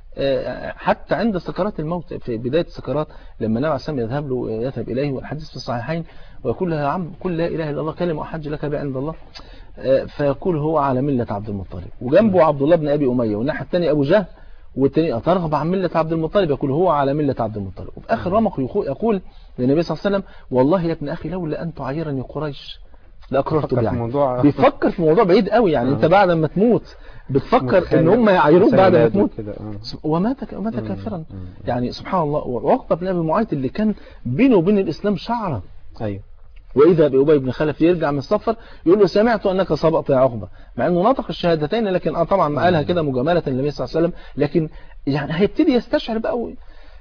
آه، حتى عند سكرات الموت في بداية السكرات لما النبي عليه الصلاة والسلام يذهب له يذهب إليه والحديث في الصحيحين ويقول له يا عم قل لا إله إلا الله كلمة أحج لك بها عند الله آه، فيقول هو على ملة عبد المطلب وجنبه عبد الله بن أبي أمية والناحية الثانية أبو جهل والثاني أترغب عن ملة عبد المطلب يقول هو على ملة عبد المطلب وفي آخر رمق يخو- يقول للنبي صلى الله عليه وسلم والله يا ابن أخي لولا أن تعيرني قريش لأقررت فكر في يعني موضوع بيفكر في موضوع بعيد قوي يعني آه. انت بعد ما تموت بتفكر ان متخيل هم يعايروك بعد ما سيدات تموت وكده، آه. ومات ك- ومات مم. كافرا مم. يعني سبحان الله وعقبة بن ابي معيط اللي كان بينه وبين الاسلام شعره ايوه واذا بابي بن خلف يرجع من السفر يقول له سمعت انك سبقت يا عقبه مع انه نطق الشهادتين لكن اه طبعا ما قالها كده مجامله للنبي صلى الله عليه وسلم لكن يعني هيبتدي يستشعر بقى و-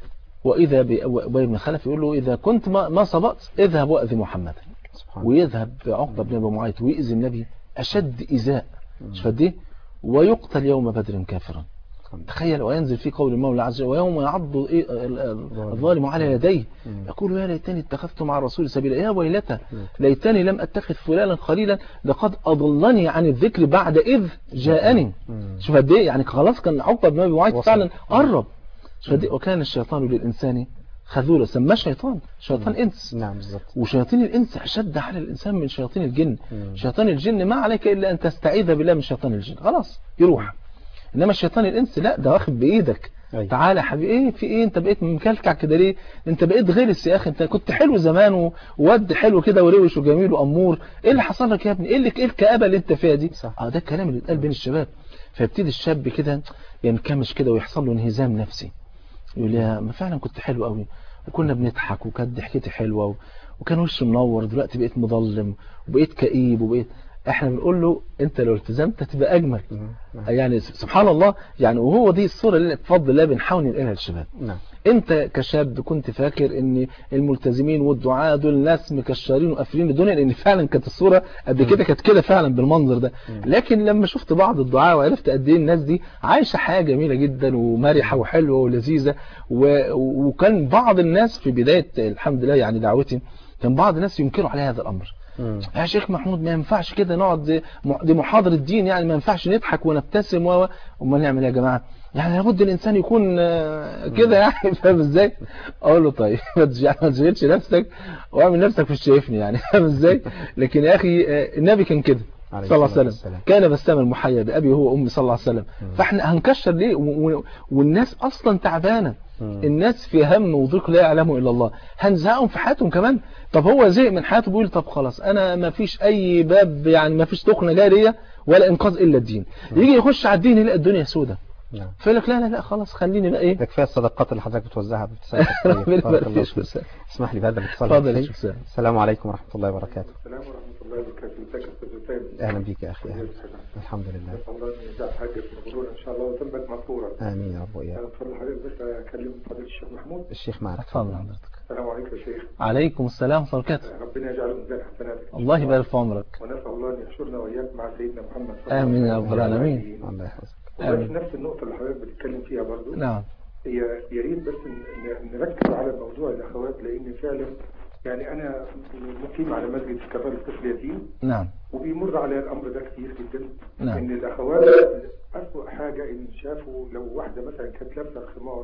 واذا بابي بن خلف يقول له اذا كنت ما, ما سبقت اذهب واذي محمدا سبحان الله ويذهب عقبة بن أبي معيط ويأذي النبي أشد إيذاء مش قد ايه ويقتل يوم بدر كافرا تخيل وينزل في قول المولى عز وجل ويوم يعض إيه ال- ال- الظالم على يديه مم. يقول يا ليتني اتخذت مع الرسول سبيلا يا ويلتى ليتني لم اتخذ فلانا خليلا لقد اضلني عن الذكر بعد اذ جاءني مم. شوف قد ايه يعني خلاص كان عقبة بن ابي معيط وصل. فعلا قرب شوف قد ايه وكان الشيطان للانسان خذولا سماه شيطان شيطان انس نعم بالظبط وشياطين الإنس أشد على الإنسان من شياطين الجن مم. شيطان الجن ما عليك إلا أن تستعيذ بالله من شيطان الجن خلاص يروح إنما شيطان الإنس لا ده واخد بإيدك أيوة. تعالى يا حبيبي ايه في ايه انت بقيت مكلكع كده ليه انت بقيت غلس يا اخي انت كنت حلو زمان و- وود حلو كده وروش وجميل وامور ايه اللي حصل لك يا ابني ايه اللي ايه الكآبه اللي انت فيها دي صح. اه ده الكلام اللي اتقال بين الشباب فيبتدي الشاب كده ينكمش كده ويحصل له انهزام نفسي يقول يا ما فعلا كنت حلو قوي وكنا بنضحك وكانت ضحكتي حلوه و... وكان وشي منور دلوقتي بقيت مظلم وبقيت كئيب وبقيت احنا بنقول له انت لو التزمت هتبقى اجمل مم. نعم. يعني سبحان الله يعني وهو دي الصوره اللي بفضل الله بنحاول ننقلها للشباب نعم انت كشاب كنت فاكر ان الملتزمين والدعاة دول ناس مكشرين وقافلين الدنيا لان فعلا كانت الصوره قد كده كانت كده فعلا بالمنظر ده لكن لما شفت بعض الدعاة وعرفت قد ايه الناس دي عايشه حياه جميله جدا ومرحه وحلوه ولذيذه و... وكان بعض الناس في بدايه الحمد لله يعني دعوتي كان بعض الناس ينكروا على هذا الامر مم. يا شيخ محمود ما ينفعش كده نقعد دي- دي محاضرة دين يعني ما ينفعش نضحك ونبتسم و امال نعمل ايه يا جماعة يعني لابد الانسان يكون آه، كده يعني فاهم ازاي اقول له طيب ما تش- يعني ما تشغلش نفسك واعمل نفسك مش شايفني يعني فاهم ازاي لكن يا اخي آه، النبي كان كده عليه صلى الله الصلاة عليه وسلم والسلام. كان بسام المحيا بأبي هو وأمي صلى الله عليه وسلم فاحنا هنكشر ليه و- و- والناس أصلا تعبانة مم. الناس في هم وضيق لا يعلمه إلا الله هنزهقهم في حياتهم كمان طب هو زهق من حياته بيقول طب خلاص أنا ما فيش أي باب يعني ما فيش تخنة جارية ولا إنقاذ إلا الدين يجي يخش على الدين يلاقي الدنيا سودة نعم فيقول لك لا لا لا خلاص خليني بقى ايه ده كفايه الصدقات اللي حضرتك بتوزعها بابتسامة الطيب. ربنا بارك يبارك الله فيك فيك. يا أستاذ. اسمح لي بهذا الاتصال اتفضل يا الهاتفي. شيخ سامي. السلام عليكم ورحمه الله وبركاته السلام ورحمة الله وبركاته ازيك يا استاذ اسامه اهلا بيك يا اخي أهلا. الحمد لله نسال الله ان يجعل حاجه مبرورة ان شاء الله وتنبت مغفورة امين يا رب واياك انا اتفضل حضرتك بس اكلم فضيله الشيخ محمود الشيخ معك اتفضل حضرتك السلام عليكم يا شيخ عليكم السلام ورحمة الله وبركاته ربنا يجعله ميزان حسناتك الله يبارك في عمرك ونسال الله ان يحشرنا واياك مع سيدنا محمد صلى آمين يا الله رب عليه العالمين. وسلم. الله يحفظك وبس آمين. نفس النقطه اللي حضرتك بتتكلم فيها برضو نعم هي يا ريت بس ن- ن- نركز على موضوع الاخوات لان فعلا يعني انا مقيم على مسجد في كفاله طفل يتيم نعم وبيمر على الامر ده كتير جدا نعم. ان الاخوات اسوأ حاجه ان شافوا لو واحده مثلا كانت لابسه الخمار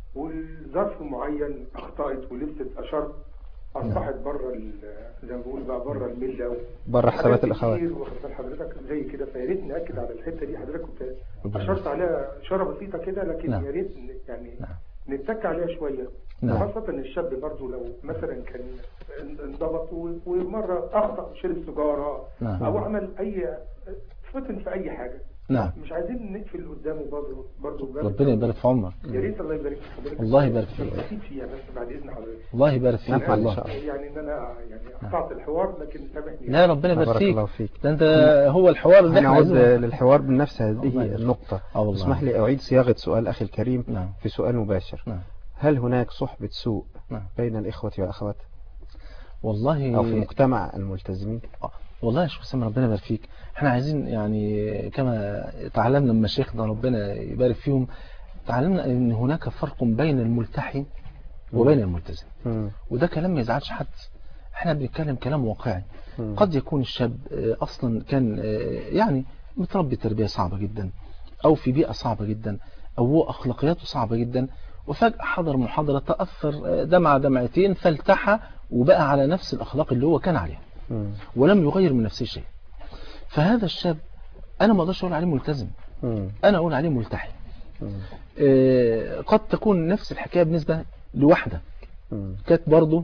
والظرف معين اخطات ولبست اشر اصبحت بره ال- زي ما بقول بقى بره المله بره حسابات حاجات الاخوات كتير واخد بال حضرتك زي كده فيا ريت ناكد على الحته دي حضرتك كنت ربنا اشرت عليها اشاره بسيطه كده لكن نعم. يا ريت ن- يعني نعم. نتك عليها شويه نعم. خاصة الشاب برضو لو مثلا كان انضبط و- ومرة أخطأ شرب سيجارة نعم. أو عمل أي فطن في أي حاجة نعم مش عايزين نقفل قدامه برضو برضو باب. ربنا يبارك في عمرك يا ريت الله يبارك في حضرتك الله يبارك فيك. نستفيد فيها بس بعد إذن حضرتك الله يبارك فيك نفعل إن والله شاء الله. يعني إن أنا يعني قطعت الحوار لكن سامحني لا ربنا يبارك بارك فيك الله فيك ده انت هو الحوار اللي احنا هنعود عايزينه. للحوار بنفس الله هذه يبارك. النقطة اه والله. اسمح لي أعيد صياغة سؤال أخي الكريم نعم في سؤال مباشر نعم هل هناك صحبة سوء نعم بين الإخوة والأخوات والله أو في مجتمع الملتزمين آه، والله يا شيخ حسام ربنا يبارك فيك احنا عايزين يعني كما تعلمنا من مشايخنا ربنا يبارك فيهم تعلمنا ان هناك فرق بين الملتحي وبين الملتزم مم. وده كلام ما يزعلش حد احنا بنتكلم كلام واقعي مم. قد يكون الشاب آه، اصلا كان آه، يعني متربي تربية صعبة جدا او في بيئة صعبة جدا او هو اخلاقياته صعبة جدا وفجأة حضر محاضرة تأثر آه، دمعة دمعتين فالتحى وبقى على نفس الاخلاق اللي هو كان عليها مم. ولم يغير من نفسه شيء فهذا الشاب انا ما اقدرش اقول عليه ملتزم مم. انا اقول عليه ملتحي مم. آه، قد تكون نفس الحكايه بالنسبه لواحده مم. كانت برضه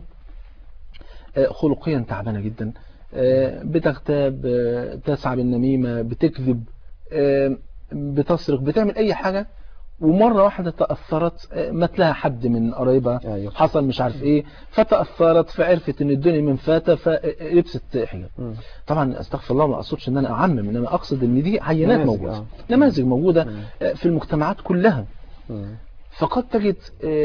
آه، خلقيا تعبانه جدا آه، بتغتاب آه، تسعى بالنميمه بتكذب آه، بتسرق بتعمل اي حاجه ومره واحده تاثرت آه، مات لها حد من قرايبها أيوه. حصل مش عارف ايه فتاثرت فعرفت ان الدنيا من فاتة فلبست حجاب مم. طبعا استغفر الله ما اقصدش ان انا اعمم انما اقصد ان دي عينات نماذج، موجوده آه. نماذج موجوده مم. آه، في المجتمعات كلها مم. فقد تجد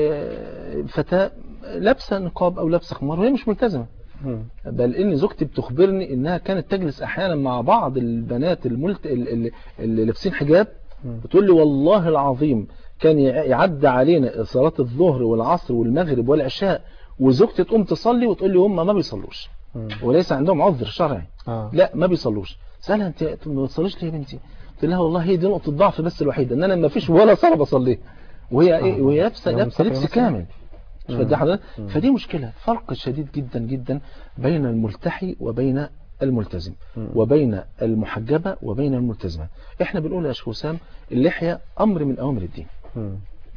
آه، فتاة لابسه نقاب او لابسه خمار وهي مش ملتزمه مم. بل ان زوجتي بتخبرني انها كانت تجلس احيانا مع بعض البنات الملت... ال- ال- اللي لابسين حجاب مم. بتقول لي والله العظيم كان يع- يعدي علينا صلاة الظهر والعصر والمغرب والعشاء وزوجتي تقوم تصلي وتقول لي هم ما بيصلوش مم. وليس عندهم عذر شرعي آه. لا ما بيصلوش سألها انت ما بتصليش ليه يا بنتي قلت لها والله هي دي نقطة ضعف بس الوحيدة ان انا ما فيش ولا صلاة بصليها وهي ايه آه. وهي لابسه يوم لابسه صلاة لبس مثلا. كامل مش مم. فدي حضرتك مم. فدي مشكلة فرق شديد جدا جدا بين الملتحي وبين الملتزم مم. وبين المحجبة وبين الملتزمة احنا بنقول يا شيخ وسام اللحية امر من اوامر الدين مم.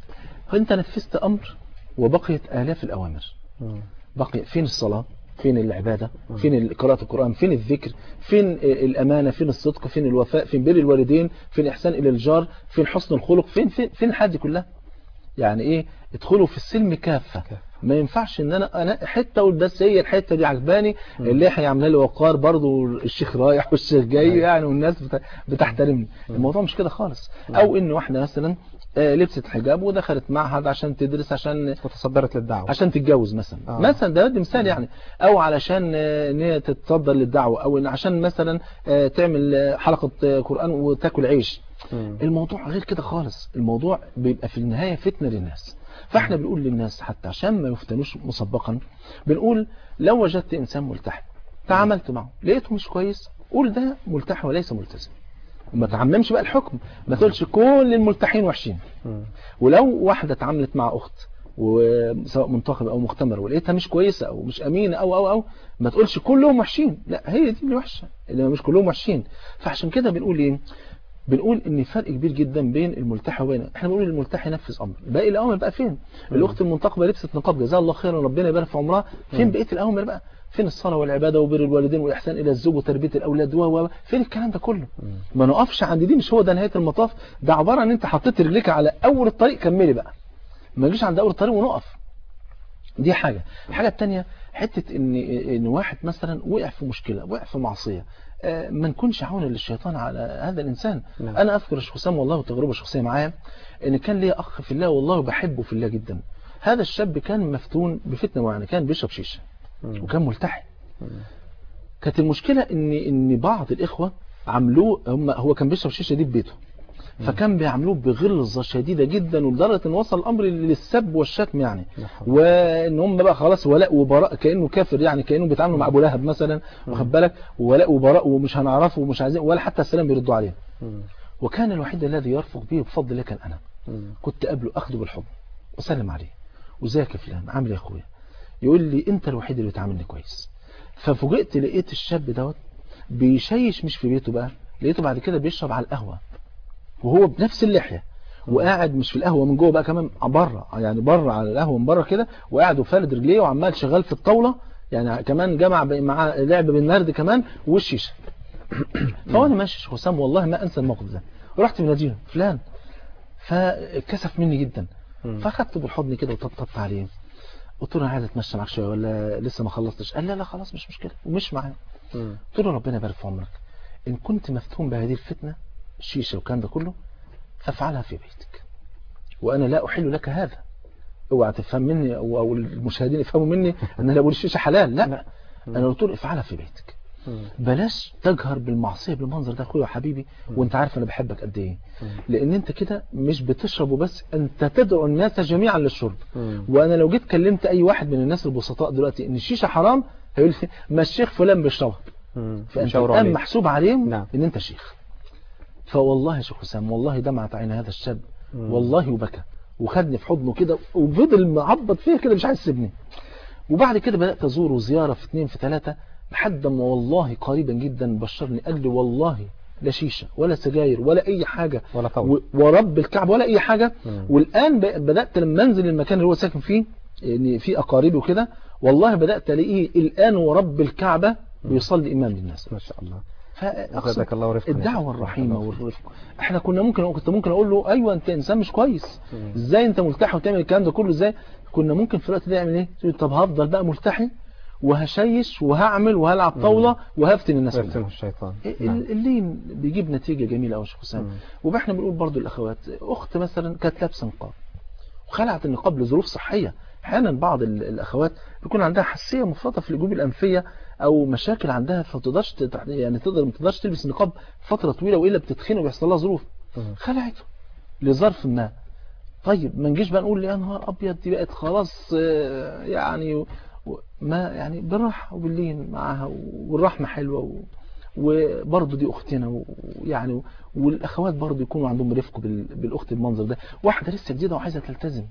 فانت نفذت امر وبقيت الاف الاوامر مم. بقي فين الصلاة فين العبادة فين قراءة القرآن فين الذكر فين الأمانة فين الصدق فين الوفاء فين بر الوالدين فين الإحسان إلى الجار فين حسن الخلق فين فين فين الحاجات دي كلها يعني إيه ادخلوا في السلم كافة ما ينفعش ان انا انا حته اقول بس هي الحته دي عجباني اللي هيعملها لي وقار برضو الشيخ رايح والشيخ جاي يعني والناس بت- بتحترمني الموضوع مش كده خالص او ان واحده مثلا آه، لبست حجاب ودخلت معهد عشان تدرس عشان وتصدرت للدعوة عشان تتجوز مثلا آه. مثلا ده بدي مثال يعني او علشان آه، ان هي تتصدر للدعوه او إن عشان مثلا آه، تعمل آه، حلقه آه، قران وتاكل عيش مم. الموضوع غير كده خالص الموضوع بيبقى في النهايه فتنه للناس فاحنا بنقول للناس حتى عشان ما يفتنوش مسبقا بنقول لو وجدت انسان ملتحي تعاملت معه لقيته مش كويس قول ده ملتحي وليس ملتزم ما تعممش بقى الحكم ما تقولش كل الملتحين وحشين مم. ولو واحدة اتعاملت مع أخت وسواء منتخب أو مختمر ولقيتها مش كويسة أو مش أمينة أو أو أو ما تقولش كلهم وحشين لا هي دي اللي وحشة اللي مش كلهم وحشين فعشان كده بنقول إيه بنقول ان فرق كبير جدا بين الملتحي وبين احنا بنقول الملتحي نفذ امر باقي الاوامر بقى فين الاخت المنتقبه لبست نقاب جزاها الله خيرا ربنا يبارك في عمرها فين بقيه الاوامر بقى فين الصلاه والعباده وبر الوالدين والاحسان الى الزوج وتربيه الاولاد و و- فين الكلام ده كله ما نقفش عند دي مش هو ده نهايه المطاف ده عباره عن انت حطيت رجليك على اول الطريق كملي بقى ما نجيش عند اول الطريق ونقف دي حاجة الحاجة التانية حتة ان ان واحد مثلا وقع في مشكلة وقع في معصية آه، ما نكونش عونا للشيطان على هذا الانسان نعم. انا اذكر الشيخ حسام والله تجربة شخصية معايا ان كان ليا اخ في الله والله بحبه في الله جدا هذا الشاب كان مفتون بفتنة معينة كان بيشرب شيشة وكان ملتحي كانت المشكلة ان ان بعض الاخوة عملوه هم هو كان بيشرب شيشة دي في بيته فكان بيعملوه بغلظة شديدة جدا ولدرجة ان وصل الامر للسب والشتم يعني وان هم بقى خلاص ولاء وبراء كانه كافر يعني كانه بيتعاملوا مع ابو لهب مثلا واخد بالك ولاء وبراء ومش هنعرفه ومش عايزين ولا حتى السلام بيردوا عليه وكان الوحيد الذي يرفق به بفضل الله كان انا كنت قبله اخده بالحضن واسلم عليه وازيك يا فلان عامل ايه يا اخويا يقول لي انت الوحيد اللي بتعاملني كويس ففوجئت لقيت الشاب دوت بيشيش مش في بيته بقى لقيته بعد كده بيشرب على القهوه وهو بنفس اللحيه وقاعد مش في القهوه من جوه بقى كمان بره يعني بره على القهوه من بره كده وقاعد وفارد رجليه وعمال شغال في الطاوله يعني كمان جمع بي- مع لعب بالنرد كمان والشيشه فوانا ماشي يا حسام والله ما انسى الموقف ده رحت مناديه فلان فكسف مني جدا فاخدته بالحضن كده وطبطبت عليه قلت له انا عايز اتمشى معاك شويه ولا لسه ما خلصتش قال لا لا خلاص مش مشكله ومش معايا قلت له ربنا يبارك في عمرك ان كنت مفتون بهذه الفتنه الشيشه والكلام ده كله فافعلها في بيتك وانا لا احل لك هذا اوعى تفهم مني او أو المشاهدين يفهموا مني ان انا لا بقول الشيشه حلال لا انا قلت له افعلها في بيتك بلاش تجهر بالمعصيه بالمنظر ده اخويا وحبيبي وانت عارف انا بحبك قد ايه لان انت كده مش بتشرب وبس انت تدعو الناس جميعا للشرب وانا لو جيت كلمت اي واحد من الناس البسطاء دلوقتي ان الشيشه حرام هيقول لي ما الشيخ فلان بيشربها فانت مشاور الان عليه. محسوب عليهم نعم. ان انت شيخ فوالله يا شيخ حسام والله دمعت عين هذا الشاب والله وبكى وخدني في حضنه كده وفضل معبط فيا كده مش عايز يسيبني وبعد كده بدأت أزوره زيارة في اثنين في ثلاثة لحد ما والله قريبا جدا بشرني قال لي والله لا شيشة ولا سجاير ولا أي حاجة ولا طول. و- ورب الكعبة ولا أي حاجة مم. والآن ب- بدأت لما أنزل المكان اللي هو ساكن فيه يعني في أقاربي وكده والله بدأت ألاقيه الآن ورب الكعبة بيصلي إمام للناس ما شاء الله فأقصد زادك الله رفقا يا الدعوة شيخ. الرحيمة الله يخليك. والرفق احنا كنا ممكن كنت ممكن اقول له ايوه انت انسان مش كويس ازاي انت ملتحي وتعمل الكلام ده كله ازاي كنا ممكن في الوقت ده يعمل ايه تقول طب هفضل بقى ملتحي وهشيش وهعمل وهلعب طاوله وهفتن الناس ويفتنه كلها. الشيطان ال- نعم. اللين بيجيب نتيجة جميلة قوي يا شيخ حسام مم. وبقى بنقول برضو الاخوات اخت مثلا كانت لابسه نقاب وخلعت النقاب لظروف صحية احيانا بعض ال- الاخوات بيكون عندها حساسيه مفرطه في الجيوب الانفيه او مشاكل عندها فما تقدرش تت- يعني تقدر ما تقدرش تلبس نقاب فتره طويله والا بتتخنق وبيحصل لها ظروف مم. خلعته لظرف ما طيب ما نجيش بقى نقول يا نهار ابيض دي بقت خلاص آه، يعني و- ما يعني بالراحه وباللين معاها والرحمه حلوه و وبرضه دي اختنا ويعني والاخوات برضه يكونوا عندهم رفق بال- بالاخت بالمنظر ده واحده لسه جديده وعايزه تلتزم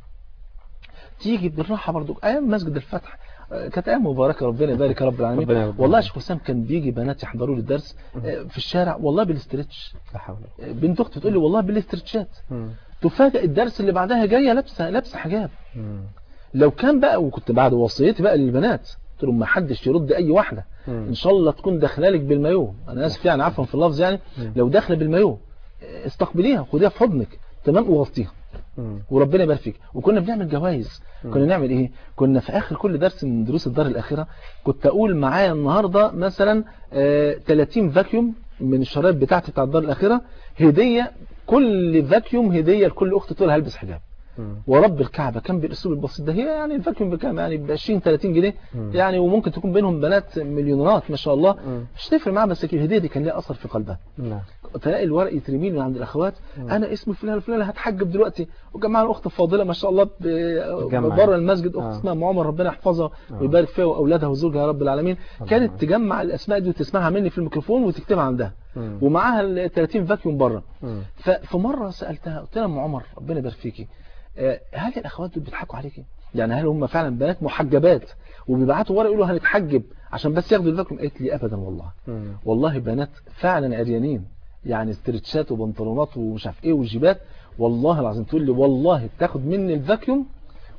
تيجي بالراحه برضه ايام مسجد الفتح آه، كانت ايام مباركه ربنا يبارك يا رب العالمين ربنا يرضى والله يا عنك. شيخ حسام كان بيجي بنات يحضروا لي الدرس آه، في الشارع والله بالاسترتش لا حول ولا آه، بنت اختي تقول لي والله بالاسترتشات قوة. تفاجئ الدرس اللي بعدها جايه لابسه لابسه حجاب مم. لو كان بقى وكنت بعد وصيتي بقى للبنات قلت لهم ما حدش يرد اي واحده مم. ان شاء الله تكون داخله لك بالمايو انا اسف يعني عفوا في اللفظ يعني لو داخله بالمايو آه، استقبليها خديها في حضنك تمام وغطيها مم. وربنا يبارك فيك وكنا بنعمل جوائز كنا نعمل ايه كنا في اخر كل درس من دروس الدار الاخره كنت اقول معايا النهارده مثلا آه، 30 فاكيوم من الشرايط بتاعتي بتاع الدار الاخره هديه كل فاكيوم هديه لكل اخت تقول هلبس حجاب مم. ورب الكعبه كان بالاسلوب البسيط ده هي يعني الفاكيوم بكام يعني ب 20 30 جنيه يعني وممكن تكون بينهم بنات مليونيرات ما شاء الله مم. مش تفرق معاها بس الهديه دي كان ليها اثر في قلبها نعم تلاقي الورق يترمي لي من عند الاخوات انا اسمي فلان الفلاني هتحجب دلوقتي وجمعنا اخت فاضله ما شاء الله ب- تجمع. بره المسجد اخت آه. اسمها ام عمر ربنا يحفظها ويبارك فيها واولادها وزوجها يا رب العالمين كانت تجمع الاسماء دي وتسمعها مني في الميكروفون وتكتبها عندها مم. ومعاها ال 30 فاكيوم بره مم. ففي مره سالتها قلت لها ام عمر ربنا يبارك فيكي آه، هل الاخوات دول بيضحكوا عليكي يعني هل هم فعلا بنات محجبات وبيبعتوا ورق يقولوا هنتحجب عشان بس ياخدوا الفاكيوم قالت لي ابدا والله مم. والله بنات فعلا عريانين يعني استرتشات وبنطلونات ومش عارف ايه وجيبات والله العظيم تقول لي والله بتاخد مني الفاكيوم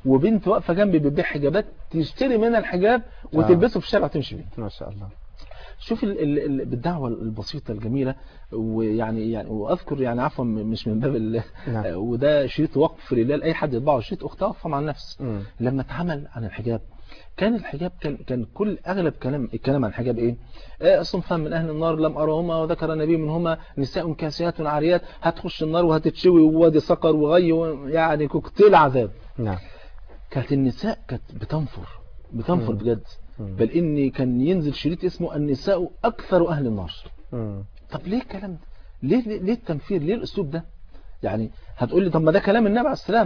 وبنت واقفه جنبي بتبيع حجابات تشتري منها الحجاب وتلبسه في الشارع وتمشي بيه ما شاء الله شوف ال ال ال بالدعوة البسيطة الجميلة ويعني يعني وأذكر يعني عفوا مش من باب ال نعم. وده شريط وقف لله لأي حد يطبعه شريط أخت وقفة مع النفس مم. لما اتعمل عن الحجاب كان الحجاب كان كان كل اغلب كلام الكلام عن الحجاب ايه؟ آه، صنفان من اهل النار لم ارهما وذكر النبي منهما نساء كاسيات عاريات هتخش النار وهتتشوي ووادي سقر وغي و- يعني كوكتيل عذاب نعم كانت النساء كانت بتنفر بتنفر مم. بجد مم. بل ان كان ينزل شريط اسمه النساء اكثر اهل النار مم. طب ليه الكلام ده ليه ليه, ليه التنفير ليه الاسلوب ده يعني هتقول لي طب ما ده كلام النبي عليه السلام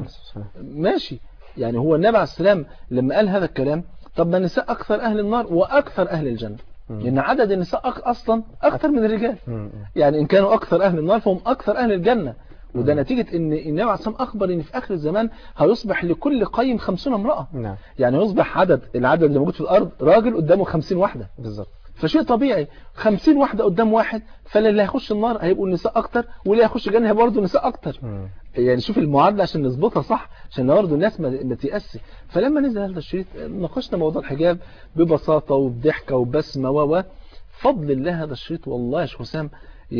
ماشي يعني هو النبي عليه السلام لما قال هذا الكلام طب ما النساء اكثر اهل النار واكثر اهل الجنه مم. لان عدد النساء أك- اصلا اكثر من الرجال مم. يعني ان كانوا اكثر اهل النار فهم اكثر اهل الجنه وده مم. نتيجه ان النبي عليه السلام اخبر ان في اخر الزمان هيصبح لكل قيم خمسون امراه نعم يعني يصبح عدد العدد اللي موجود في الارض راجل قدامه خمسين واحده بالظبط فشيء طبيعي 50 واحده قدام واحد فاللي هيخش النار هيبقوا النساء اكتر واللي هيخش الجنه هيبقى برضه نساء اكتر مم. يعني شوف المعادله عشان نظبطها صح عشان برضه الناس ما ما تيأسي فلما نزل هذا الشريط ناقشنا موضوع الحجاب ببساطه وبضحكه وبسمه و و فضل الله هذا الشريط والله يا شيخ حسام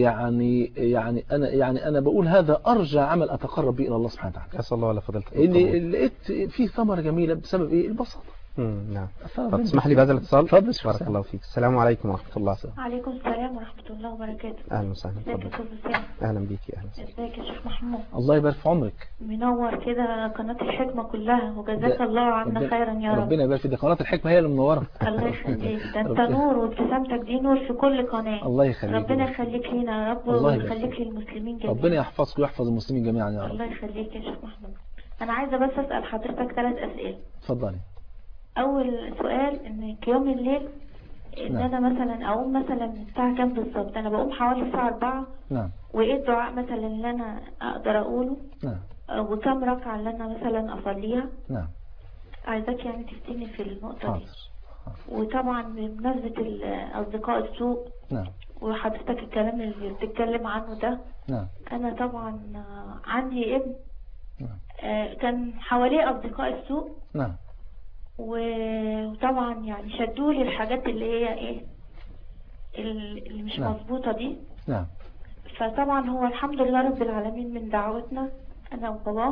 يعني يعني انا يعني انا بقول هذا ارجى عمل اتقرب به الى الله سبحانه وتعالى اسال الله ولا فضيلتك اللي لقيت فيه ثمره جميله بسبب ايه البساطه مم. نعم فربنا طب تسمح لي بهذا الاتصال اتفضل يا شيخ بارك حسام. الله فيك السلام عليكم ورحمه الله عليكم السلام ورحمة الله وبركاته اهلا وسهلا ازيك يا اتفضل استاذ وسام اهلا بيكي اهلا وسهلا ازيك يا شيخ محمود الله يبارك في عمرك منور كده قناة الحكمة كلها وجزاك ده- الله عنا ربنا- خيرا يا رب ربنا يبارك في ده قناه الحكمه هي اللي منوره الله يخليك ده انت ربنا- نور وابتسامتك دي نور في كل قناة الله يخليك ربنا يخليك لينا يا رب الله يبارك ويخليك للمسلمين جميعا ربنا يحفظك ويحفظ المسلمين جميعا يا رب الله يخليك يا شيخ محمود انا عايزة بس اسأل حضرتك ثلاث اسئلة اتفضلي اول سؤال ان يوم الليل ان نعم. انا مثلا اقوم مثلا الساعة كام بالظبط انا بقوم حوالي الساعة 4 نعم وايه الدعاء مثلا اللي انا اقدر اقوله نعم وكم ركعة اللي أنا مثلا أصليها نعم عايزاك يعني تفتيني في النقطة دي حاضر وطبعا بمناسبة ال- أصدقاء السوق نعم وحضرتك الكلام اللي بتتكلم عنه ده نعم أنا طبعا آه، عندي ابن نعم آه، كان حواليه أصدقاء السوق نعم و- وطبعا يعني شدولي الحاجات اللي هي إيه ال- اللي مش نعم. مظبوطة دي نعم فطبعا هو الحمد لله رب العالمين من دعوتنا أنا وباباه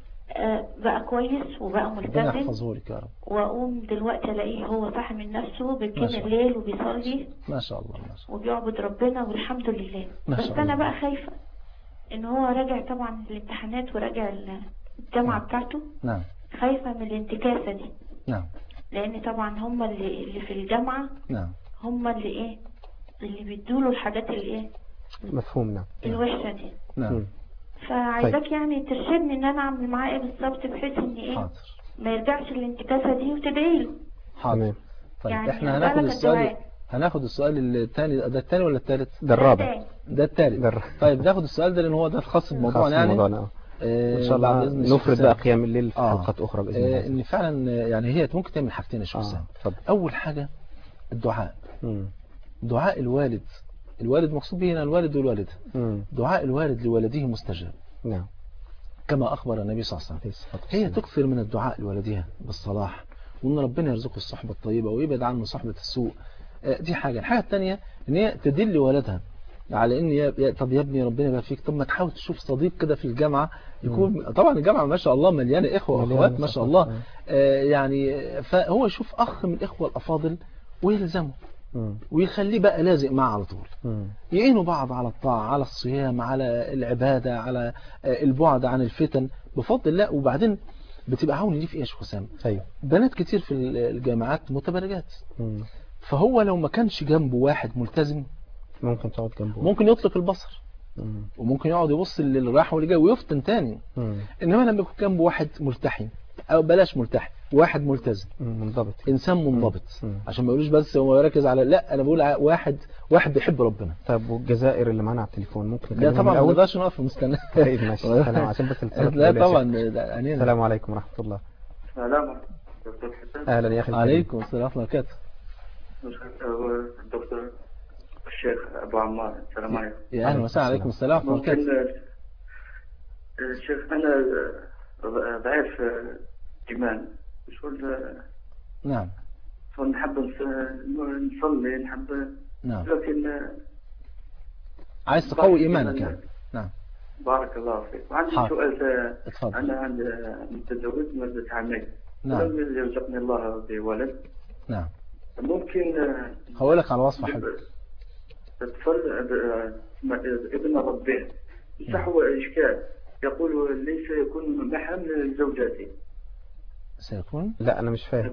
آه، بقى كويس وبقى ربنا ملتزم يحفظه لك يا رب واقوم دلوقتي الاقيه هو صاحي من نفسه ما بيقيم شاء الله. الليل وبيصلي ما شاء الله ما شاء الله وبيعبد ربنا والحمد لله ما بس شاء انا الله. بقى خايفة ان هو راجع طبعا الامتحانات وراجع ال- الجامعة نعم. بتاعته نعم خايفة من الانتكاسة دي نعم لان طبعا هم اللي, اللي في الجامعة نعم هم اللي ايه اللي بيدوله الحاجات اللي ايه مفهوم نعم الوحشة دي نعم مم. فعايزاك يعني ترشدني ان انا اعمل معاه ايه بالظبط بحيث ان ايه حاضر ما يرجعش الانتكاسة دي وتدعي له حاضر تمام طيب يعني احنا هناخد أسألك السؤال الدعاء. هناخد السؤال الثاني ده الثاني ولا الثالث ده الرابع تاني. ده الثالث ده الر- طيب ناخد السؤال ده لان هو ده الخاص خاص بموضوعنا يعني بموضوعنا آه. آه، ان شاء بعد الله إذن الشيخ نفرد حسام. بقى قيام الليل في آه. حلقات اخرى باذن آه، الله ان فعلا آه، يعني هي ممكن تعمل حاجتين يا شيخ اه حسام اتفضل اول حاجه الدعاء مم. دعاء الوالد الوالد مقصود به هنا الوالد والوالده مم. دعاء الوالد لولده مستجاب نعم كما اخبر النبي صلى الله عليه وسلم عليه الصلاة هي والسلام. تكثر من الدعاء لولدها بالصلاح وان ربنا يرزقه الصحبه الطيبه ويبعد عنه صحبه السوء آه، دي حاجه الحاجه الثانيه ان هي تدل ولدها على ان يا يا- طب يا ابني ربنا يبارك فيك طب ما تحاول تشوف صديق كده في الجامعه يكون طبعا الجامعه ما شاء الله مليانه اخوه مليانة واخوات ما شاء صح. الله آه. آه، يعني فهو يشوف اخ من الاخوه الافاضل ويلزمه مم. ويخليه بقى لازق معه على طول مم. يعينوا بعض على الطاعة على الصيام على العبادة على آه، البعد عن الفتن بفضل الله وبعدين بتبقى عون ليه في ايه يا شيخ حسام ايوه بنات كتير في الجامعات متبرجات مم. فهو لو ما كانش جنبه واحد ملتزم ممكن تقعد جنبه ممكن يطلق البصر مم. وممكن يقعد يبص للي راح واللي جاي ويفتن تاني مم. انما لما يكون جنبه واحد ملتحي او بلاش ملتحي واحد ملتزم مم. منضبط انسان منضبط مم. عشان ما يقولوش بس هو يركز على لا انا بقول ع- واحد واحد بيحب ربنا طب والجزائر اللي معانا على التليفون ممكن لا نكلمهم طبعا ما الأول؟ نقدرش نقف مستنى طيب ماشي سلام عشان بس الاتصالات لا الأولى يا طبعا شيخ. ده عنينا السلام عليكم ورحمة الله سلام دكتور حسن اهلا يا اخي الكريم. عليكم السلام ورحمه الله وبركاته دكتور الشيخ ابو عمار السلام عليكم يا اهلا وسهلا عليكم السلام ورحمه الله ممكن وبركاته الشيخ انا بعرف إيمان شغل نعم شغل نحب نص- نصلي نحب نعم لكن عايز تقوي إيمانك يعني نعم بارك الله فيك وعندي حاضر. سؤال آه، اتفضل أنا عندي متزوج منذ عامين نعم ولم يرزقني الله بولد نعم ممكن آه، هقول لك على وصفة حلوة طفل آه، ابن ربه صح هو إشكال يقول ليس يكون محرم لزوجاتي سيكون لا أنا مش فاهم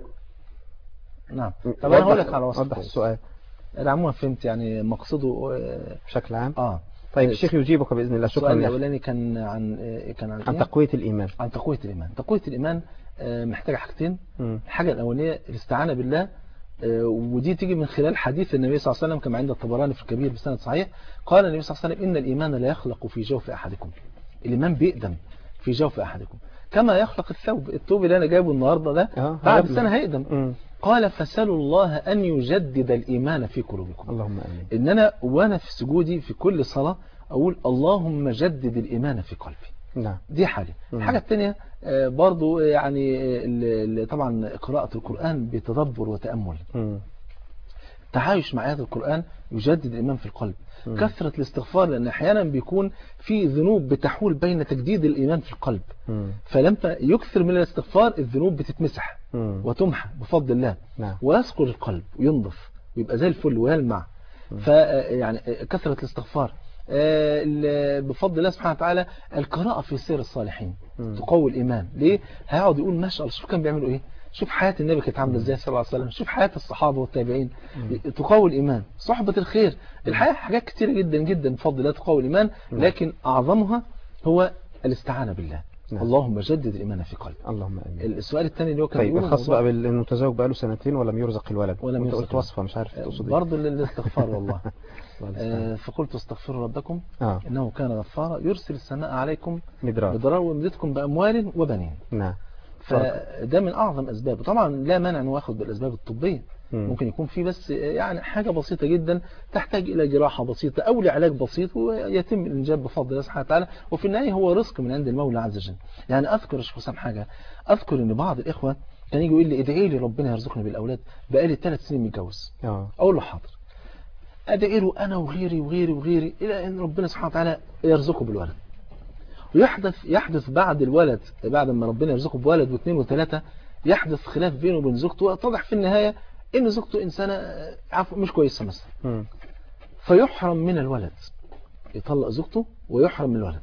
نعم طب أنا هقول وضح- لك على وصفة وضح كويس. السؤال أنا عموما فهمت يعني مقصده آه، بشكل عام اه طيب الشيخ يجيبك بإذن الله شكرا السؤال يا أخي. الأولاني كان عن آه، كان عن عن إيه؟ تقوية الإيمان عن تقوية الإيمان تقوية الإيمان آه، محتاجة حاجتين مم. الحاجة الأولانية الاستعانة بالله آه، ودي تيجي من خلال حديث النبي صلى الله عليه وسلم كما عند الطبراني في الكبير بسند صحيح قال النبي صلى الله عليه وسلم إن الإيمان لا يخلق في جوف أحدكم الإيمان بيقدم في جوف أحدكم كما يخلق الثوب الثوب اللي أنا جايبه النهاردة ده آه، بعد هيبلى. سنة هيقدم مم. قال فسألوا الله أن يجدد الإيمان في قلوبكم اللهم آمين إن أنا وأنا في سجودي في كل صلاة أقول اللهم جدد الإيمان في قلبي نعم دي حاجة مم. الحاجة الثانية آه، برضو يعني آه، ال- ال- طبعا قراءة القرآن بتدبر وتأمل مم. التعايش مع آيات القرآن يجدد الإيمان في القلب مم. كثرة الاستغفار لأن أحيانا بيكون في ذنوب بتحول بين تجديد الإيمان في القلب مم. فلما يكثر من الاستغفار الذنوب بتتمسح مم. وتمحى بفضل الله نعم ويذكر القلب وينضف ويبقى زي الفل ويلمع فيعني كثرة الاستغفار آه، ال- بفضل الله سبحانه وتعالى القراءة في سير الصالحين مم. تقوي الإيمان ليه؟ هيقعد يقول ما شاء الله شوف كان بيعملوا إيه شوف حياة النبي كانت عاملة ازاي صلى الله عليه وسلم شوف حياة الصحابة والتابعين تقوي الإيمان صحبة الخير الحياة حاجات كتيرة جدا جدا بفضل الله تقوي الإيمان لكن أعظمها هو الاستعانة بالله نعم. اللهم جدد الإيمان في قلبي اللهم آمين السؤال الثاني اللي هو كان طيب بيقوله الخاص موضوع- بقى بالمتزوج بقاله سنتين ولم يرزق الولد ولم وانت يرزق قلت وصفة مش عارف تقصد ايه برضه للاستغفار والله الله آه، المستعان. فقلت استغفروا ربكم اه إنه كان غفارا يرسل السماء عليكم مدرار بضرار ويمددكم بأموال وبنين نعم فده من أعظم أسبابه طبعا لا مانع أنه ياخد بالأسباب الطبية مم. ممكن يكون في بس يعني حاجة بسيطة جدا تحتاج إلى جراحة بسيطة أو لعلاج بسيط ويتم الإنجاب بفضل الله سبحانه وتعالى وفي النهاية هو رزق من عند المولى عز وجل يعني أذكر يا شيخ حسام حاجة أذكر أن بعض الإخوة كان يجي يقول لي ادعي لي ربنا يرزقني بالأولاد بقالي ثلاث سنين متجوز اه أقول له حاضر أدعي له أنا وغيري وغيري وغيري إلى أن ربنا سبحانه وتعالى يرزقه بالولد ويحدث يحدث بعد الولد بعد ما ربنا يرزقه بولد واثنين وثلاثة يحدث خلاف بينه وبين زوجته ويتضح في النهاية ان زوجته انسانة آه، عفوا مش كويسة مثلا مم. فيحرم من الولد يطلق زوجته ويحرم من الولد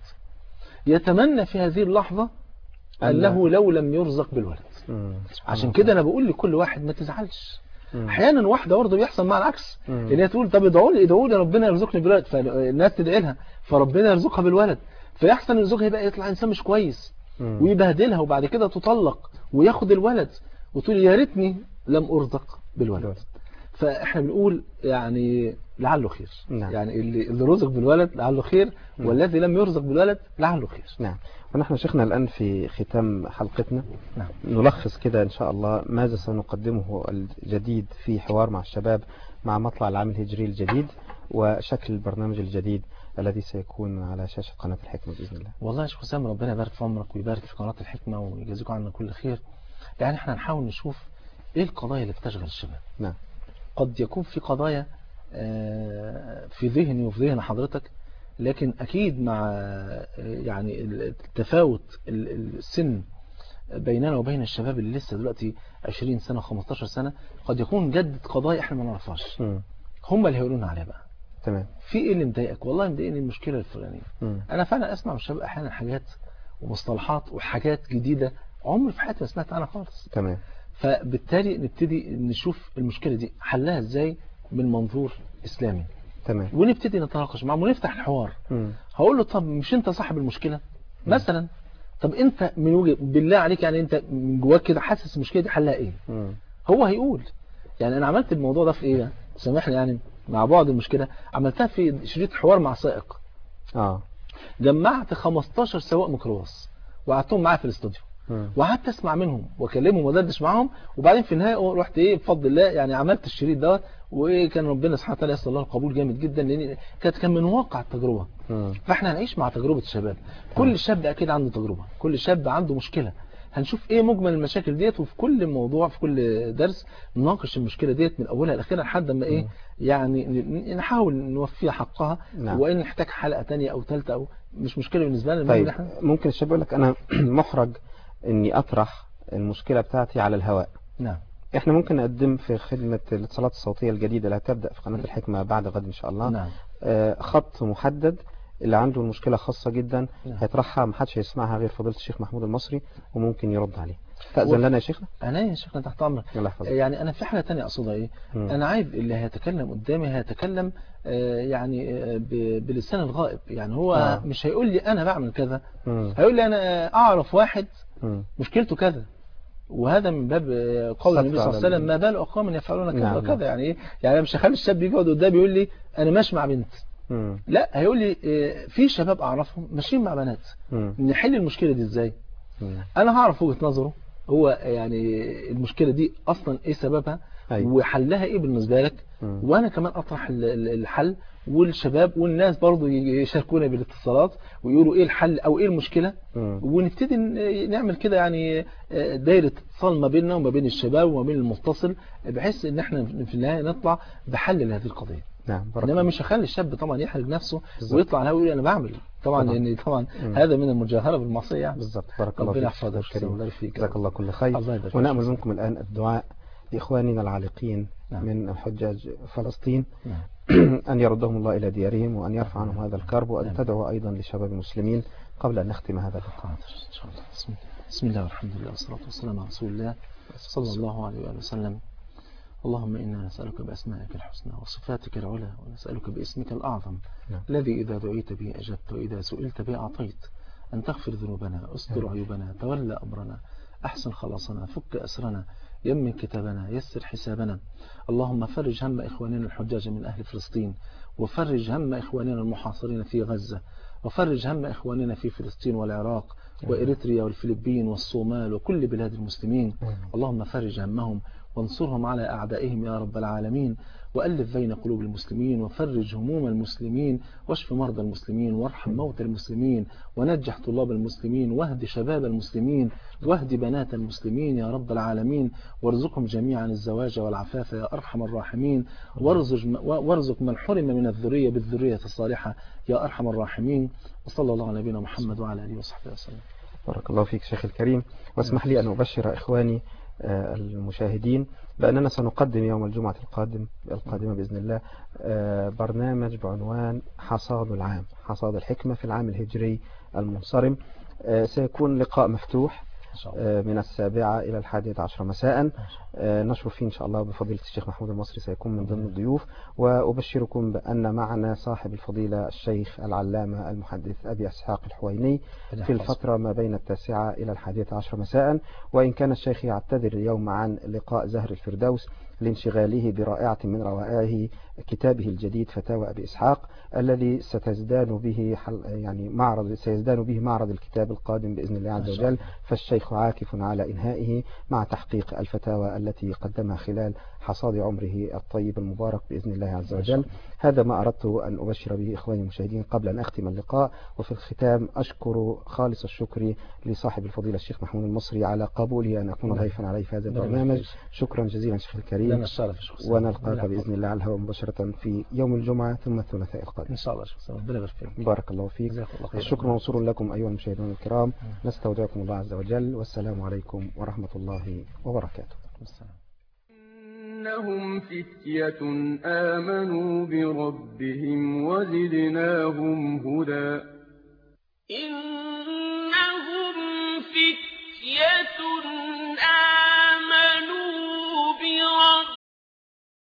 يتمنى في هذه اللحظة أنه لو لم يرزق بالولد مم. سبحان عشان الله. كده أنا بقول لكل واحد ما تزعلش مم. احيانا واحده برضه بيحصل معها العكس مم. ان هي تقول طب ادعوا لي ادعوا لي ربنا يرزقني بالولد فالناس تدعي لها فربنا يرزقها بالولد فيحصل ان زوجها يبقى يطلع انسان مش كويس مم. ويبهدلها وبعد كده تطلق وياخد الولد وتقول يا ريتني لم ارزق بالولد بالولد. فاحنا بنقول يعني لعله خير نعم. يعني اللي اللي رزق بالولد لعله خير والذي لم يرزق بالولد لعله خير نعم ونحن شيخنا الآن في ختام حلقتنا نعم نلخص كده إن شاء الله ماذا سنقدمه الجديد في حوار مع الشباب مع مطلع العام الهجري الجديد وشكل البرنامج الجديد الذي سيكون على شاشة قناة الحكمة بإذن الله والله يا شيخ حسام ربنا يبارك في عمرك ويبارك في قناة الحكمة ويجازيكم عنا كل خير يعني احنا نحاول نشوف ايه القضايا اللي بتشغل الشباب نعم قد يكون في قضايا آه، في ذهني وفي ذهن حضرتك لكن أكيد مع آه، يعني التفاوت ال- ال- السن بيننا وبين الشباب اللي لسه دلوقتي 20 سنة 15 سنة قد يكون جدد قضايا احنا ما نعرفهاش مم. هم اللي هيقولون عليها بقى تمام في ايه اللي مضايقك والله مضايقني المشكلة الفلانية مم. انا فعلا اسمع من الشباب احيانا حاجات ومصطلحات وحاجات جديدة عمري في حياتي ما سمعت عنها خالص تمام فبالتالي نبتدي نشوف المشكلة دي حلها ازاي من منظور اسلامي تمام ونبتدي نتناقش معاهم ونفتح الحوار مم. هقول له طب مش انت صاحب المشكلة مثلا طب انت من وجه بالله عليك يعني انت من جواك كده حاسس المشكلة دي حلها ايه مم. هو هيقول يعني انا عملت الموضوع ده في ايه سامحني يعني مع بعض المشكلة عملتها في شريط حوار مع سائق اه جمعت 15 سواق ميكروباص وقعدتهم معايا في الاستوديو مم. وقعدت اسمع منهم واكلمهم وادردش معاهم وبعدين في النهايه رحت ايه بفضل الله يعني عملت الشريط دوت وكان ربنا سبحانه وتعالى يسر الله القبول جامد جدا لان كانت كان من واقع التجربه مم. فاحنا هنعيش مع تجربه الشباب كل شاب اكيد عنده تجربه كل شاب عنده مشكله هنشوف ايه مجمل المشاكل ديت وفي كل موضوع في كل درس نناقش المشكله ديت من اولها لاخرها لحد ما ايه يعني ن- نحاول نوفيها حقها نعم. وان نحتاج حلقه تانية او ثالثه او مش مشكله بالنسبه لنا المهم طيب إن احنا ممكن الشاب يقول لك أنا محرج إني أطرح المشكلة بتاعتي على الهواء نعم احنا ممكن نقدم في خدمة الاتصالات الصوتية الجديدة اللي هتبدأ في قناة الحكمة بعد غد إن شاء الله نعم آه، خط محدد اللي عنده المشكلة خاصة جدا نعم. هيطرحها محدش هيسمعها غير فضيلة الشيخ محمود المصري وممكن يرد عليه تأذن و- لنا يا شيخنا انا يا شيخنا تحت امرك الله يحفظك يعني انا في حاجه تانية اقصدها ايه مم. انا عايز اللي هيتكلم قدامي هيتكلم آه، يعني آه، ب- بلسان الغائب يعني هو آه. مش هيقول لي انا بعمل كذا مم. هيقول لي انا اعرف واحد مم. مشكلته كذا وهذا من باب آه، قول النبي صلى الله عليه وسلم ما بال اقوام يفعلون كذا نعم. وكذا يعني ايه يعني أنا مش هخلي الشاب يجي يقعد قدامي يقول لي انا ماشي مع بنت مم. لا هيقول لي آه، في شباب اعرفهم ماشيين مع بنات مم. نحل المشكله دي ازاي مم. انا هعرف وجهه نظره هو يعني المشكله دي اصلا ايه سببها أيوة. وحلها ايه بالنسبه لك مم. وانا كمان اطرح ال- ال- الحل والشباب والناس برضو يشاركونا بالاتصالات ويقولوا ايه الحل او ايه المشكله مم. ونبتدي ن- نعمل كده يعني آه، دايره اتصال ما بيننا وما بين الشباب وما بين المتصل بحيث ان احنا في النهايه نطلع بحل لهذه القضيه نعم بارك انما الله. مش هخلي الشاب طبعا يحرج نفسه بالظبط. ويطلع على الهواء ويقول انا بعمل طبعا طبعا. لان طبعا مم. هذا من المجاهره بالمعصيه يعني بالظبط بارك الله ربنا فيك يحفظك أستاذ كريم. الله يبارك فيك جزاك الله كل خير الله يبارك فيك. ونأمل منكم الآن الدعاء لإخواننا العالقين نعم. من حجاج فلسطين نعم. أن يردهم الله إلى ديارهم وأن يرفع عنهم هذا الكرب وأن نعم. تدعو أيضا لشباب المسلمين قبل أن نختم هذا اللقاء حاضر إن شاء الله بسم الله بسم الله والحمد لله والصلاة والسلام على رسول الله صلى الله عليه وآله وسلم اللهم إنا نسألك بأسمائك الحسنى وصفاتك العلى ونسألك باسمك الأعظم نعم. الذي إذا دعيت به أجبت وإذا سئلت به أعطيت أن تغفر ذنوبنا استر عيوبنا تولى أمرنا أحسن خلاصنا فك أسرنا يمن كتابنا يسر حسابنا اللهم فرج هم إخواننا الحجاج من أهل فلسطين وفرج هم إخواننا المحاصرين في غزة وفرج هم إخواننا في فلسطين والعراق وإريتريا والفلبين والصومال وكل بلاد المسلمين اللهم فرج همهم وانصرهم على أعدائهم يا رب العالمين وألف بين قلوب المسلمين وفرج هموم المسلمين واشف مرضى المسلمين وارحم موتى المسلمين ونجح طلاب المسلمين واهد شباب المسلمين واهد بنات المسلمين يا رب العالمين وارزقهم جميعا الزواج والعفاف يا أرحم الراحمين وارزق, وارزق من حرم من الذرية بالذرية الصالحة يا أرحم الراحمين وصلى الله على نبينا محمد وعلى آله وصحبه وسلم بارك الله فيك شيخ الكريم واسمح لي أن أبشر إخواني آه، المشاهدين بأننا سنقدم يوم الجمعة القادم القادمة بإذن الله آه، برنامج بعنوان حصاد العام حصاد الحكمة في العام الهجري المنصرم آه، سيكون لقاء مفتوح إن شاء الله آه، من السابعة إلى الحادية عشر مساء آه، نشرف فيه إن شاء الله بفضيلة الشيخ محمود المصري سيكون من ضمن الضيوف وأبشركم بأن معنا صاحب الفضيلة الشيخ العلامة المحدث أبي إسحاق الحويني في الفترة ما بين التاسعة إلى الحادية عشر مساء وإن كان الشيخ يعتذر اليوم عن لقاء زهر الفردوس لانشغاله برائعة من روائعه كتابه الجديد فتاوى أبي إسحاق الذي ستزدان به حل يعني معرض سيزدان به معرض الكتاب القادم بإذن الله عز وجل فالشيخ عاكف على إنهائه مع تحقيق الفتاوى التي قدمها خلال حصاد عمره الطيب المبارك بإذن الله عز وجل هذا ما أردت أن أبشر به إخواني المشاهدين قبل أن أختم اللقاء وفي الختام أشكر خالص الشكر لصاحب الفضيلة الشيخ محمود المصري على قبوله أن أكون ضيفا عليه في هذا البرنامج شكرا جزيلا شيخ الكريم لنا الشرف يا شيخ حسين. ونلقاك ربنا بإذن الله على الهواء مباشرة في يوم الجمعة ثم الثلاثاء القادم إن شاء الله يا شيخ حسين. ربنا يبارك فيك بارك الله فيك جزاك الله خير الشكر موصول لكم أيها المشاهدون الكرام نستودعكم الله عز وجل والسلام عليكم ورحمة الله وبركاته السلام. إنهم فتية آمنوا بربهم وزدناهم هدى إنهم فتية